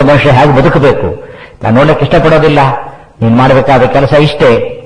ಮನುಷ್ಯ ಹೇಗೆ ಬದುಕಬೇಕು ನಾನು ನೋಡಕ್ಕೆ ಇಷ್ಟಪಡೋದಿಲ್ಲ ನೀನ್ ಮಾಡಬೇಕಾದ ಕೆಲಸ ಇಷ್ಟೇ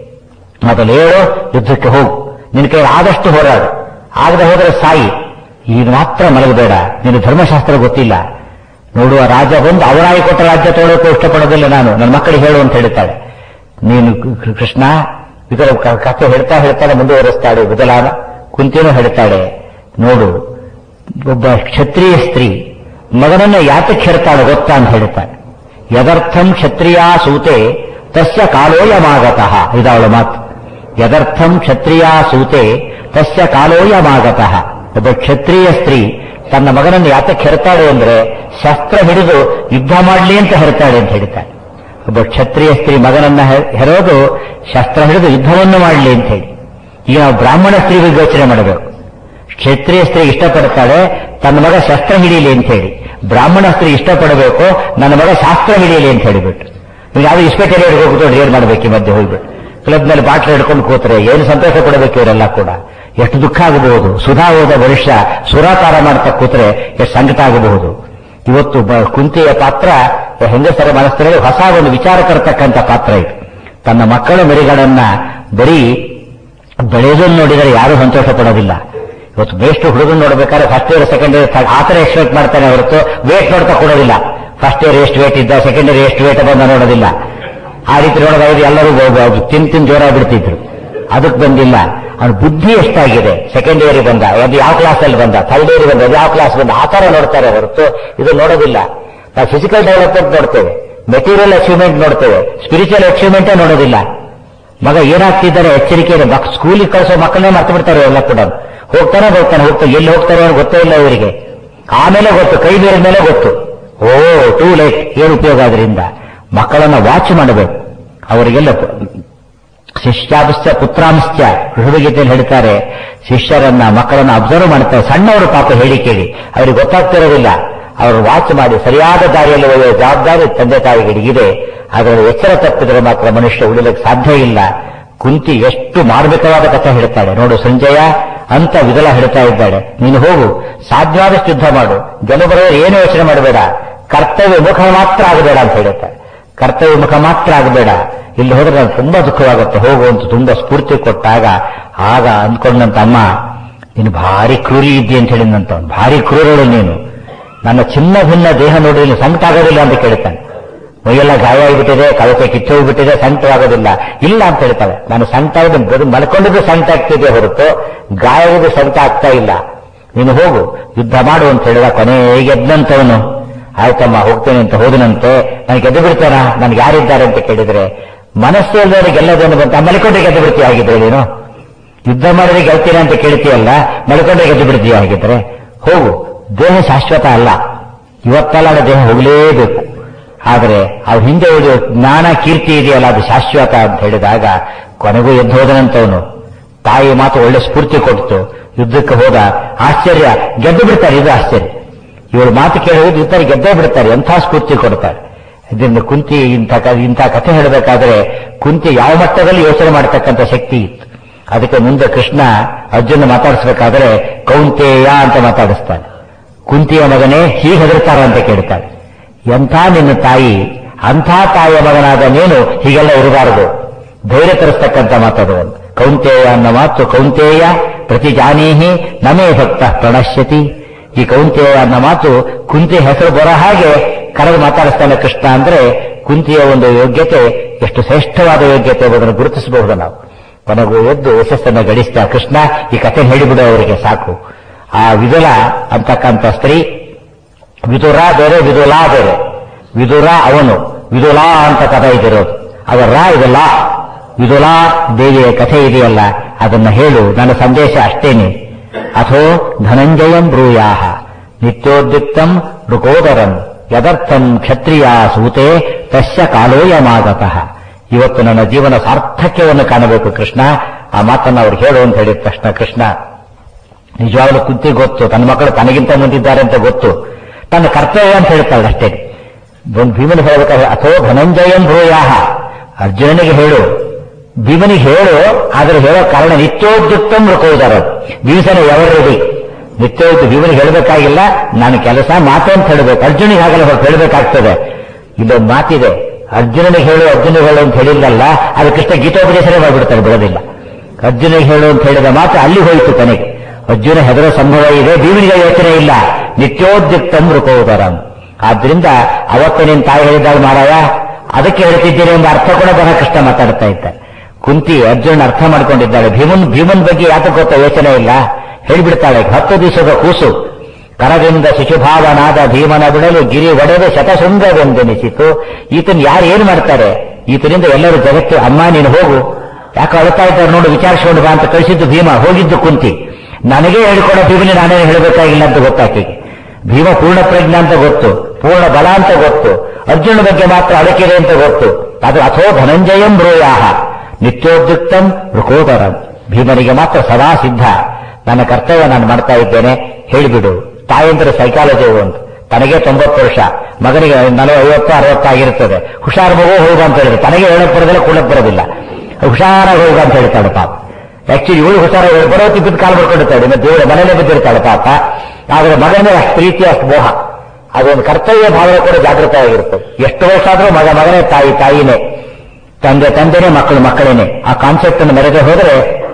ಮೊದಲು ಹೇಳು ಯುದ್ಧಕ್ಕೆ ಹೋಗು ನಿನ್ನ ಕೈ ಆದಷ್ಟು ಹೋರಾಡು ಆಗದೆ ಹೋದರೆ ಸಾಯಿ ಈಗ ಮಾತ್ರ ಮಲಗಬೇಡ ನಿನ್ನ ಧರ್ಮಶಾಸ್ತ್ರ ಗೊತ್ತಿಲ್ಲ ನೋಡುವ ರಾಜ ಬಂದು ಅವರಾಗಿ ಕೊಟ್ಟ ರಾಜ್ಯ ತಗೊಳ್ಳೋಕೆ ಇಷ್ಟಪಡೋದಿಲ್ಲ ನಾನು ನನ್ನ ಮಕ್ಕಳಿಗೆ ಹೇಳು ಅಂತ ಹೇಳ್ತಾಳೆ ನೀನು ಕೃ- ಕೃಷ್ಣ ಇದರ ಕ- ಕಥೆ ಹೇಳ್ತಾ ಹೇಳ್ತಾಳೆ ಮುಂದುವರಿಸ್ತಾಳೆ ವಿದಲಾನ ಕುಂತಿನೂ ಹೇಳ್ತಾಳೆ ನೋಡು ಒಬ್ಬ ಕ್ಷತ್ರಿಯ ಸ್ತ್ರೀ ಮಗನನ್ನ ಯಾತಕ್ಕೆ ಹೇಳ್ತಾಳೆ ಗೊತ್ತಾ ಅಂತ ಹೇಳ್ತಾಳೆ ಯದರ್ಥಂ ಕ್ಷತ್ರಿಯ ಸೂತೆ ತಸ್ಯ ಕಾಲೋಯಮಾಗತಃ ಇದವಳ ಮಾತು ಯದರ್ಥಂ ಕ್ಷತ್ರಿಯ ಸೂತೆ ತಸ್ಯ ಕಾಲೋಯಮಾಗತಃ ಒಬ್ಬ ಕ್ಷತ್ರಿಯ ಸ್ತ್ರೀ ತನ್ನ ಮಗನನ್ನು ಯಾತಕ್ಕೆ ಹೆರ್ತಾಳೆ ಅಂದ್ರೆ ಶಸ್ತ್ರ ಹಿಡಿದು ಯುದ್ಧ ಮಾಡಲಿ ಅಂತ ಹೆರ್ತಾಳೆ ಅಂತ ಹೇಳ್ತಾಳೆ ಒಬ್ಬ ಕ್ಷತ್ರಿಯ ಸ್ತ್ರೀ ಮಗನನ್ನ ಹೆ- ಹೆರೋದು ಶಸ್ತ್ರ ಹಿಡಿದು ಯುದ್ಧವನ್ನು ಮಾಡಲಿ ಅಂತ ಹೇಳಿ ಈಗ ನಾವು ಬ್ರಾಹ್ಮಣ ಸ್ತ್ರೀಗೆ ಯೋಚನೆ ಮಾಡಬೇಕು ಕ್ಷತ್ರಿಯ ಸ್ತ್ರೀ ಇಷ್ಟಪಡ್ತಾಳೆ ತನ್ನ ಮಗ ಶಸ್ತ್ರ ಹಿಡಿಯಲಿ ಅಂತ ಹೇಳಿ ಬ್ರಾಹ್ಮಣ ಸ್ತ್ರೀ ಇಷ್ಟಪಡಬೇಕು ನನ್ನ ಮಗ ಶಾಸ್ತ್ರ ಹಿಡಿಯಲಿ ಅಂತ ಹೇಳಿಬಿಟ್ಟು ನೀವು ಯಾವ್ದು ಇಸ್ಪೆಟರಿ ಹೋಗ್ಬಿಟ್ಟು ಏನ್ ಮಾಡ್ಬೇಕು ಈ ಮಧ್ಯೆ ಹೋಗ್ಬಿಟ್ಟು ಕ್ಲಬ್ ನಲ್ಲಿ ಬಾಟ್ಲ್ ಹಿಡ್ಕೊಂಡು ಕೂತ್ರೆ ಏನು ಸಂತೋಷ ಪಡಬೇಕು ಇವರೆಲ್ಲ ಕೂಡ ಎಷ್ಟು ದುಃಖ ಆಗಬಹುದು ಸುಧಾ ಹೋದ ಭವಿಷ್ಯ ಸುರಾಕಾರ ಮಾಡ್ತಾ ಕೂತ್ರೆ ಎಷ್ಟು ಸಂಕಟ ಆಗಬಹುದು ಇವತ್ತು ಬ- ಕುಂತಿಯ ಪಾತ್ರ ಹೆಂಗಸರ ಮನಸ್ಸಿನಲ್ಲಿ ಹೊಸ ಒಂದು ವಿಚಾರ ತರತಕ್ಕಂಥ ಪಾತ್ರ ಇದು ತನ್ನ ಮಕ್ಕಳ ಮರಿಗಳನ್ನ ಬರೀ ಬೆಳೆಯೋದನ್ನು ನೋಡಿದರೆ ಯಾರೂ ಸಂತೋಷ ಪಡೋದಿಲ್ಲ ಇವತ್ತು ಬೇಸ್ಟ್ ಹುಡುಗನ್ ನೋಡ್ಬೇಕಾದ್ರೆ ಫಸ್ಟ್ ಇಯರ್ ಸೆಕೆಂಡ್ ಇಯರ್ ಆ ಥರ ಎಕ್ಸ್ಪೆಕ್ಟ್ ಮಾಡ್ತಾನೆ ಹೊರತು ವೇಟ್ ನೋಡ್ತಾ ಕೊಡೋದಿಲ್ಲ ಫಸ್ಟ್ ಇಯರ್ ಎಷ್ಟು ವೇಟ್ ಇದ್ದ ಸೆಕೆಂಡ್ ಇಯರ್ ಎಷ್ಟು ವೇಟ್ ಬಂದ ನೋಡೋದಿಲ್ಲ ಆ ರೀತಿ ನೋಡೋದಾದ್ರೆ ಎಲ್ಲರೂ ಬ- ಬ- ತಿನ್ ತಿನ್ ಜೋರ ಬಿಡ್ತಿದ್ರು ಅದಕ್ಕೆ ಬಂದಿಲ್ಲ ಅವನ ಬುದ್ಧಿ ಎಷ್ಟಾಗಿದೆ ಸೆಕೆಂಡ್ ಇಯರ್ ಬಂದ ಅದು ಯಾವ ಕ್ಲಾಸ್ ಅಲ್ಲಿ ಬಂದ ಥರ್ಡ್ ಇಯರ್ ಬಂದ ಅದು ಯಾವ ಕ್ಲಾಸ್ ಬಂದ ಆ ತರ ನೋಡ್ತಾರೆ ಹೊರತು ಇದು ನೋಡೋದಿಲ್ಲ ನಾವು ಫಿಸಿಕಲ್ ಡೆವಲಪ್ಮೆಂಟ್ ನೋಡ್ತೇವೆ ಮೆಟೀರಿಯಲ್ ಅಚೀವ್ಮೆಂಟ್ ನೋಡ್ತೇವೆ ಸ್ಪಿರಿಚುವಲ್ ಅಚೀವ್ಮೆಂಟೇ ನೋಡೋದಿಲ್ಲ ಮಗ ಏನಾಗ್ತಿದ್ದಾರೆ ಎಚ್ಚರಿಕೆ ಇದೆ ಮಕ್ ಸ್ಕೂಲಿಗೆ ಕಳಿಸೋ ಮಕ್ಕಳನ್ನೇ ಮರ್ತು ಬಿಡ್ತಾರೆ ಎಲ್ಲ ಕೂಡ ಹೋಗ್ತಾನೆ ಹೋಗ್ತಾನೆ ಹೋಗ್ತಾರೆ ಎಲ್ಲಿ ಹೋಗ್ತಾರೆ ಅಂತ ಗೊತ್ತೇ ಇಲ್ಲ ಇವರಿಗೆ ಆಮೇಲೆ ಗೊತ್ತು ಕೈ ಬೇರೆ ಮೇಲೆ ಗೊತ್ತು ಓ ಟೂ ಲೇಟ್ ಏನು ಉಪಯೋಗ ಅದರಿಂದ ಮಕ್ಕಳನ್ನ ವಾಚ್ ಮಾಡಬೇಕು ಅವರಿಗೆಲ್ಲ ಶಿಷ್ಯಾಭಿಶ್ಚ ಪುತ್ರಾಂಶ್ಚ ಗೃಹಗೀತೆಯಲ್ಲಿ ಹೇಳ್ತಾರೆ ಶಿಷ್ಯರನ್ನ ಮಕ್ಕಳನ್ನ ಅಬ್ಸರ್ವ್ ಮಾಡ್ತಾರೆ ಸಣ್ಣವರು ಪಾಪ ಹೇಳಿ ಕೇಳಿ ಅವ್ರಿಗೆ ಗೊತ್ತಾಗ್ತಿರೋದಿಲ್ಲ ಅವರು ವಾಚ್ ಮಾಡಿ ಸರಿಯಾದ ದಾರಿಯಲ್ಲಿ ಒಯ್ಯುವ ಜವಾಬ್ದಾರಿ ತಂದೆ ತಾಯಿಗಳಿಗಿದೆ ಅದರ ಎಚ್ಚರ ತಪ್ಪಿದರೆ ಮಾತ್ರ ಮನುಷ್ಯ ಉಳಿಲಿಕ್ಕೆ ಸಾಧ್ಯ ಇಲ್ಲ ಕುಂತಿ ಎಷ್ಟು ಮಾರ್ಮಿಕವಾದ ಕಥೆ ಹೇಳ್ತಾಳೆ ನೋಡು ಸಂಜಯ ಅಂತ ವಿದಲ ಹೇಳ್ತಾ ಇದ್ದಾಳೆ ನೀನು ಹೋಗು ಸಾಧ್ಯವಾದಷ್ಟು ಯುದ್ಧ ಮಾಡು ಗೆಲುಬರವರು ಏನು ಯೋಚನೆ ಮಾಡಬೇಡ ಕರ್ತವ್ಯ ಮುಖ ಮಾತ್ರ ಆಗಬೇಡ ಅಂತ ಹೇಳುತ್ತಾರೆ ಕರ್ತವ್ಯ ಮುಖ ಮಾತ್ರ ಆಗಬೇಡ ಇಲ್ಲಿ ಹೋದ್ರೆ ನನಗೆ ತುಂಬಾ ದುಃಖವಾಗುತ್ತೆ ಹೋಗು ಅಂತ ತುಂಬಾ ಸ್ಫೂರ್ತಿ ಕೊಟ್ಟಾಗ ಆಗ ಅಂದ್ಕೊಂಡಂತ ಅಮ್ಮ ನೀನು ಭಾರಿ ಕ್ರೂರಿ ಇದ್ದಿ ಅಂತ ಹೇಳಿದಂತ ಭಾರಿ ಕ್ರೂರಳು ನೀನು ನನ್ನ ಚಿನ್ನ ಭಿನ್ನ ದೇಹ ನೋಡಿ ನೀನು ಸಂಕಟ ಆಗೋದಿಲ್ಲ ಅಂತ ಕೇಳ್ತಾನೆ ಮೈಯೆಲ್ಲ ಗಾಯ ಆಗಿಬಿಟ್ಟಿದೆ ಕಳಪೆ ಕಿಚ್ಚೋಗ್ಬಿಟ್ಟಿದೆ ಸಂಕಟವಾಗೋದಿಲ್ಲ ಇಲ್ಲ ಅಂತ ಹೇಳ್ತಾಳೆ ನಾನು ಸಂಕಟ ಆಗಿದೆ ಬರೀ ಮಲ್ಕೊಂಡಿದ್ದು ಸಂಕಟ ಆಗ್ತಿದೆ ಹೊರತು ಗಾಯವಿದ್ದು ಸಂಕಟ ಆಗ್ತಾ ಇಲ್ಲ ನೀನು ಹೋಗು ಯುದ್ಧ ಮಾಡು ಅಂತ ಹೇಳಿದ ಕೊನೆಗೆ ಗೆದ್ದಂತವನು ಆಯ್ತಮ್ಮ ಹೋಗ್ತೇನೆ ಅಂತ ಹೋದನಂತೆ ನನಗೆ ಗೆದ್ದು ಬಿಡ್ತಾನ ನನ್ಗೆ ಯಾರಿದ್ದಾರೆ ಅಂತ ಕೇಳಿದ್ರೆ ಮನಸ್ಸು ಇಲ್ಲದೆ ಗೆಲ್ಲೋದನ್ನು ಬಂತ ಮಲ್ಕೊಂಡೆ ಗೆದ್ದು ಬಿಡ್ತೀಯ ಆಗಿದ್ರೆ ನೀನು ಯುದ್ಧ ಮಾಡಿದ್ರೆ ಗೆಲ್ತೀನಿ ಅಂತ ಕೇಳ್ತೀಯಲ್ಲ ಮಲ್ಕೊಂಡೆ ಗೆದ್ದು ಬಿಡ್ತೀಯ ಆಗಿದ್ರೆ ಹೋಗು ದೇಹ ಶಾಶ್ವತ ಅಲ್ಲ ಇವತ್ತಲ್ಲ ದೇಹ ಹೋಗಲೇಬೇಕು ಆದರೆ ಅವ್ರ ಹಿಂದೆ ಉಳಿಯುವ ಜ್ಞಾನ ಕೀರ್ತಿ ಇದೆಯಲ್ಲ ಅದು ಶಾಶ್ವತ ಅಂತ ಹೇಳಿದಾಗ ಕೊನೆಗೂ ಎದ್ದು ಹೋದನಂತವನು ತಾಯಿ ಮಾತು ಒಳ್ಳೆ ಸ್ಫೂರ್ತಿ ಕೊಡ್ತು ಯುದ್ಧಕ್ಕೆ ಹೋದ ಆಶ್ಚರ್ಯ ಗೆದ್ದು ಬಿಡ್ತಾರೆ ಇದು ಆಶ್ಚರ್ಯ ಇವಳು ಮಾತು ಕೇಳಿದ್ರೆ ಇತರ ಗೆದ್ದೇ ಬಿಡ್ತಾರೆ ಎಂಥ ಸ್ಫೂರ್ತಿ ಕೊಡ್ತಾರೆ ಇದರಿಂದ ಕುಂತಿ ಇಂಥ ಕ- ಇಂಥ ಕಥೆ ಹೇಳಬೇಕಾದ್ರೆ ಕುಂತಿ ಯಾವ ಮಟ್ಟದಲ್ಲಿ ಯೋಚನೆ ಮಾಡತಕ್ಕಂಥ ಶಕ್ತಿ ಇತ್ತು ಅದಕ್ಕೆ ಮುಂದೆ ಕೃಷ್ಣ ಅರ್ಜುನ ಮಾತಾಡಿಸ್ಬೇಕಾದ್ರೆ ಕೌಂತೇಯ ಅಂತ ಮಾತಾಡಿಸ್ತಾನೆ ಕುಂತಿಯ ಮಗನೇ ಹೀಗೆ ಹೆದರ್ತಾರ ಅಂತ ಕೇಳ್ತಾನೆ ಎಂಥ ನಿನ್ನ ತಾಯಿ ಅಂಥ ತಾಯಿಯ ಮಗನಾದ ನೀನು ಹೀಗೆಲ್ಲ ಇರಬಾರದು ಧೈರ್ಯ ತರಿಸ್ತಕ್ಕಂಥ ಮಾತದು ಒಂದು ಕೌಂತೇಯ ಅನ್ನೋ ಮಾತು ಕೌಂತೇಯ ಪ್ರತಿ ಜಾನೀಹಿ ನಮೇ ಭಕ್ತ ಪ್ರಣಶ್ಯತಿ ಈ ಕೌಂತೇಯ ಅನ್ನೋ ಮಾತು ಕುಂತಿ ಹೆಸರು ಬರೋ ಹಾಗೆ ಕರೆದು ಮಾತಾಡಿಸ್ತಾನೆ ಕೃಷ್ಣ ಅಂದ್ರೆ ಕುಂತಿಯ ಒಂದು ಯೋಗ್ಯತೆ ಎಷ್ಟು ಶ್ರೇಷ್ಠವಾದ ಯೋಗ್ಯತೆ ಎಂಬುದನ್ನು ಗುರುತಿಸಬಹುದು ನಾವು ಕೊನೆಗೂ ಎದ್ದು ಯಶಸ್ಸನ್ನು ಗಳಿಸಿದ ಕೃಷ್ಣ ಈ ಕಥೆ ಹೇಳಿಬಿಡು ಅವರಿಗೆ ಸಾಕು ಆ ವಿದುಲ ಅಂತಕ್ಕಂಥ ಸ್ತ್ರೀ ವಿದುರ ಬೇರೆ ವಿದುಲಾ ಬೇರೆ ವಿದುರ ಅವನು ವಿದುಲಾ ಅಂತ ಕಥೆ ಇದಿರೋದು ಅದರ ರಾ ಇದಲ್ಲ ವಿದುಲಾ ದೇವಿಯ ಕಥೆ ಇದೆಯಲ್ಲ ಅದನ್ನ ಹೇಳು ನನ್ನ ಸಂದೇಶ ಅಷ್ಟೇನೆ ಅಥೋ ಧನಂಜಯಂ ಬ್ರೂಯಾಹ ನಿತ್ಯೋದ್ಯುಕ್ತಂ ಋಕೋದರಂ ಯದರ್ಥಂ ಕ್ಷತ್ರಿಯ ಸೂತೆ ತಸ್ಯ ಕಾಲೋಯಮಾಗತಃ ಇವತ್ತು ನನ್ನ ಜೀವನ ಸಾರ್ಥಕ್ಯವನ್ನು ಕಾಣಬೇಕು ಕೃಷ್ಣ ಆ ಮಾತನ್ನು ಅವ್ರು ಹೇಳು ಅಂತ ಹೇಳಿದ ತಕ್ಷಣ ಕೃಷ್ಣ ನಿಜವಾಗ್ಲೂ ಕುಂತಿ ಗೊತ್ತು ತನ್ನ ಮಕ್ಕಳು ತನಗಿಂತ ಮುಂದಿದ್ದಾರೆ ಅಂತ ಗೊತ್ತು ತನ್ನ ಕರ್ತವ್ಯ ಅಂತ ಹೇಳ್ತಾಳೆ ಅಷ್ಟೇ ಒಂದು ಭೀಮನಿಗೆ ಹೇಳಬೇಕಾದ್ರೆ ಅಥೋ ಧನಂಜಯಂ ಭೂಯಾಹ ಅರ್ಜುನನಿಗೆ ಹೇಳು ಭೀಮನಿಗೆ ಹೇಳು ಆದ್ರೆ ಹೇಳೋ ಕಾರಣ ನಿತ್ಯೋದ್ಯುಕ್ತಂ ರುಕೋದಾರ ಭೀಮಸೇನ ರೆಡಿ ನಿತ್ಯೋದ್ಯ ಭೀಮನಿಗೆ ಹೇಳಬೇಕಾಗಿಲ್ಲ ನಾನು ಕೆಲಸ ಮಾತು ಅಂತ ಹೇಳಬೇಕು ಅರ್ಜುನಿಗೆ ಹಾಗಲ್ಲ ಹೊರತು ಹೇಳಬೇಕಾಗ್ತದೆ ಇಲ್ಲೊಂದು ಮಾತಿದೆ ಅರ್ಜುನನಿಗೆ ಹೇಳು ಅರ್ಜುನಿಗೆ ಹೇಳು ಅಂತ ಹೇಳಿಲ್ಲಲ್ಲ ಅದು ಕೃಷ್ಣ ಗೀತೋಪದೇಶನೇ ಮಾಡಿಬಿಡ್ತಾರೆ ಬಿಡೋದಿಲ್ಲ ಅರ್ಜುನಿಗೆ ಹೇಳು ಅಂತ ಹೇಳಿದ ಮಾತು ಅಲ್ಲಿ ಹೋಯಿತು ಕೊನೆಗೆ ಅರ್ಜುನ ಹೆದರೋ ಸಂಭವ ಇದೆ ಭೀಮನಿಗೆ ಯೋಚನೆ ಇಲ್ಲ ನಿತ್ಯೋದ್ಯುಕ್ತಂ ಮೃಕೋದರಂ ಆದ್ರಿಂದ ಅವತ್ತು ನಿನ್ ತಾಯಿ ಹೇಳಿದಾಗ ಮಾರಾಯ ಅದಕ್ಕೆ ಹೇಳ್ತಿದ್ದೀರಿ ಎಂಬ ಅರ್ಥ ಕೂಡ ಬಹಳ ಕೃಷ್ಣ ಮಾತಾಡ್ತಾ ಇದ್ದಾರೆ ಕುಂತಿ ಅರ್ಜುನ ಅರ್ಥ ಮಾಡ್ಕೊಂಡಿದ್ದಾಳೆ ಭೀಮನ್ ಭೀಮನ್ ಬಗ್ಗೆ ಯಾತ ಗೊತ್ತ ಯೋಚನೆ ಇಲ್ಲ ಹೇಳ್ಬಿಡ್ತಾಳೆ ಹತ್ತು ದಿವಸದ ಕೂಸು ಕರದಿಂದ ಶಿಶುಭಾವನಾದ ಭೀಮನ ಬಿಡಲು ಗಿರಿ ಒಡೆದು ಶತಶೃಂಗವೆಂದೆನಿಸಿತು ಈತನ್ ಯಾರು ಏನ್ ಮಾಡ್ತಾರೆ ಈತನಿಂದ ಎಲ್ಲರೂ ಜಗತ್ತು ಅಮ್ಮ ನೀನು ಹೋಗು ಯಾಕೆ ಅಳ್ತಾ ಇದ್ದಾರೆ ನೋಡು ವಿಚಾರಿಸಿಕೊಂಡು ಬಾ ಅಂತ ಕಳಿಸಿದ್ದು ಭೀಮ ಹೋಗಿದ್ದು ಕುಂತಿ ನನಗೆ ಹೇಳಿಕೊಡೋ ಭೀಮನಿ ನಾನೇ ಹೇಳಬೇಕಾಗಿಲ್ಲ ಅಂತ ಗೊತ್ತಾಕಿಗೆ ಭೀಮ ಪೂರ್ಣ ಪ್ರಜ್ಞಾ ಅಂತ ಗೊತ್ತು ಪೂರ್ಣ ಬಲ ಅಂತ ಗೊತ್ತು ಅರ್ಜುನ ಬಗ್ಗೆ ಮಾತ್ರ ಅಡಕಿದೆ ಅಂತ ಗೊತ್ತು ಅದು ಅಥೋ ಧನಂಜಯಂ ಬ್ರೂಯಾಹ ನಿತ್ಯೋದ್ಯುಕ್ತಂ ಋಕೋದರಂ ಭೀಮನಿಗೆ ಮಾತ್ರ ಸದಾ ಸಿದ್ಧ ನನ್ನ ಕರ್ತವ್ಯ ನಾನು ಮಾಡ್ತಾ ಇದ್ದೇನೆ ಹೇಳಿಬಿಡು ತಾಯಂದ್ರ ಸೈಕಾಲಜಿ ಒಂದು ತನಗೆ ತೊಂಬತ್ತು ವರ್ಷ ಮಗನಿಗೆ ನಲವ ಐವತ್ತು ಅರವತ್ತು ಆಗಿರುತ್ತದೆ ಹುಷಾರ್ ಮಗು ಹೋಗು ಅಂತ ಹೇಳಿದ್ರೆ ತನಗೆ ಹೇಳಕ್ ಬರೋದಿಲ್ಲ ಕೂಡಕ್ ಬರೋದಿಲ್ಲ ಹುಷಾರಾಗಿ ಹೋಗು ಅಂತ ಹೇಳ್ತಾಳೆ ಪಾಪ ಆಕ್ಚುಲಿ ಇವಳು ಹುಷಾರಾಗಿ ಬರೋ ತಿಪ್ಪಿದ ಕಾಲು ಬರ್ಕೊಂಡಿರ್ತಾಳೆ ಮತ್ತೆ ದೇವರ ಮನೇಲೆ ಬಿದ್ದಿರ್ತಾಳೆ ಪಾಪ ಆದ್ರೆ ಮಗನೇ ಅಷ್ಟು ಪ್ರೀತಿ ಅಷ್ಟು ಮೋಹ ಅದೊಂದು ಕರ್ತವ್ಯ ಭಾವನೆ ಕೂಡ ಜಾಗೃತವಾಗಿರುತ್ತೆ ಎಷ್ಟು ವರ್ಷ ಆದ್ರೂ ಮಗ ಮಗನೇ ತಾಯಿ ತಾಯಿನೇ ತಂದೆ ತಂದೆನೇ ಮಕ್ಕಳು ಮಕ್ಕಳೇನೆ ಆ ಕಾನ್ಸೆಪ್ಟ್ ಅನ್ನು ಮೆರೆದೇ ಹೋದ್ರೆ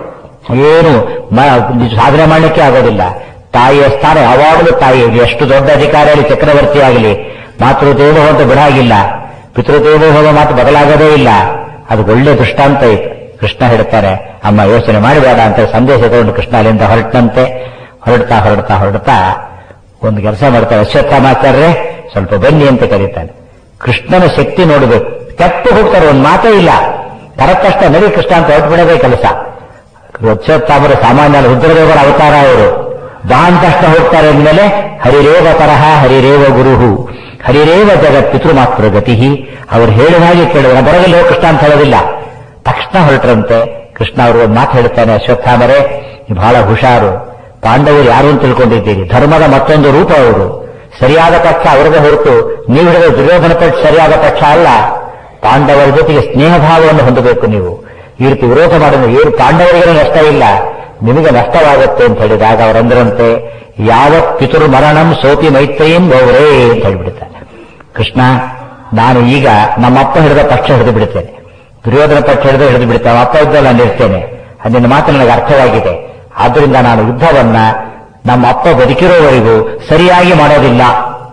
ಏನು ಮ- ಸಾಧನೆ ಮಾಡಲಿಕ್ಕೆ ಆಗೋದಿಲ್ಲ ತಾಯಿಯ ಸ್ಥಾನ ಯಾವಾಗಲೂ ತಾಯಿ ಎಷ್ಟು ದೊಡ್ಡ ಅಧಿಕಾರಿ ಆಗಲಿ ಚಕ್ರವರ್ತಿ ಆಗಲಿ ಮಾತೃದೇವೋ ಅಂತ ಬಿಡಾಗಿಲ್ಲ ಪಿತೃದೇವೋಭವ ಮಾತು ಬದಲಾಗದೇ ಇಲ್ಲ ಅದು ಒಳ್ಳೆ ದೃಷ್ಟಾಂತ ಇತ್ತು ಕೃಷ್ಣ ಹೇಳ್ತಾರೆ ಅಮ್ಮ ಯೋಚನೆ ಮಾಡಬೇಡ ಅಂತ ಸಂದೇಶ ತಗೊಂಡು ಕೃಷ್ಣ ಅಲ್ಲಿಂದ ಹೊರಟಂತೆ ಹೊರಡ್ತಾ ಹೊರಡ್ತಾ ಹೊರಡ್ತಾ ಒಂದು ಕೆಲಸ ಮಾಡ್ತಾರೆ ಅಶ್ವತ್ಥಾಮಾಚಾರ್ಯರೇ ಸ್ವಲ್ಪ ಬನ್ನಿ ಅಂತ ಕರೀತಾನೆ ಕೃಷ್ಣನ ಶಕ್ತಿ ನೋಡಬೇಕು ಕೆಟ್ಟು ಹೋಗ್ತಾರೆ ಒಂದು ಮಾತೇ ಇಲ್ಲ ಕರಕಷ್ಟ ನಡಿ ಕೃಷ್ಣ ಅಂತ ಹೊರಟ್ಬಿಡೋದೇ ಕೆಲಸ ಅಶ್ವತ್ಥಾಮರು ಸಾಮಾನ್ಯ ಅಲ್ಲ, ರುದ್ರದೇವರ ಅವತಾರ ಅವರು ಬಾ ಅಂತ ತಕ್ಷಣ ಹೋಗ್ತಾರೆ ಅಂದಮೇಲೆ ಹರಿರೇವ ತರಹ ಹರಿರೇವ ಗುರುಹು ಹರಿರೇವ ಜಗತ್ ಪಿತೃಮಾತ್ರ ಗತಿ ಅವ್ರು ಹೇಳಿದ ಹಾಗೆ ಕೇಳಿದ್ರೆ ಬರಗಲ್ಲಿ ಹೋಗಿ ಕೃಷ್ಣ ಅಂತ ಹೇಳೋದಿಲ್ಲ ತಕ್ಷಣ ಹೊರಟ್ರಂತೆ ಕೃಷ್ಣ ಅವರು ಒಂದು ಮಾತು ಹೇಳ್ತಾನೆ ಅಶ್ವತ್ಥಾಮರೇ ನೀವು ಬಹಳ ಹುಷಾರು ಪಾಂಡವರು ಯಾರು ಅಂತ ತಿಳ್ಕೊಂಡಿದ್ದೀರಿ ಧರ್ಮದ ಮತ್ತೊಂದು ರೂಪ ಅವರು ಸರಿಯಾದ ಪಕ್ಷ ಅವರಿಗೆ ಹೊರತು ನೀವು ಹಿಡಿದ ದುರ್ಯೋಧನ ಪಕ್ಷ ಸರಿಯಾದ ಪಕ್ಷ ಅಲ್ಲ ಪಾಂಡವರ ಜೊತೆಗೆ ಸ್ನೇಹ ಭಾವವನ್ನು ಹೊಂದಬೇಕು ನೀವು ಈ ರೀತಿ ವಿರೋಧ ಮಾಡಿದ್ರೆ ಏನು ಪಾಂಡವರಿಗೆ ನಷ್ಟ ಇಲ್ಲ ನಿಮಗೆ ನಷ್ಟವಾಗುತ್ತೆ ಅಂತ ಹೇಳಿದಾಗ ಅವರಂದ್ರಂತೆ ಯಾವತ್ ಪಿತೃ ಮರಣಂ ಸೋತಿ ಮೈತ್ರಿಯಂ ಗೌರೇ ಅಂತ ಹೇಳಿಬಿಡ್ತಾರೆ ಕೃಷ್ಣ ನಾನು ಈಗ ನಮ್ಮಪ್ಪ ಹಿಡಿದ ಪಕ್ಷ ಹಿಡಿದು ಬಿಡುತ್ತೇನೆ ದುರ್ಯೋಧನ ಪಕ್ಷ ಹಿಡಿದು ಹಿಡಿದು ಬಿಡುತ್ತೇನೆ ಅಪ್ಪ ಯುದ್ಧ ನಾನು ಇರ್ತೇನೆ ಅದನ್ನ ಮಾತು ನನಗೆ ಅರ್ಥವಾಗಿದೆ ಆದ್ರಿಂದ ನಾನು ಯುದ್ಧವನ್ನ ನಮ್ಮ ಅಪ್ಪ ಬದುಕಿರೋವರೆಗೂ ಸರಿಯಾಗಿ ಮಾಡೋದಿಲ್ಲ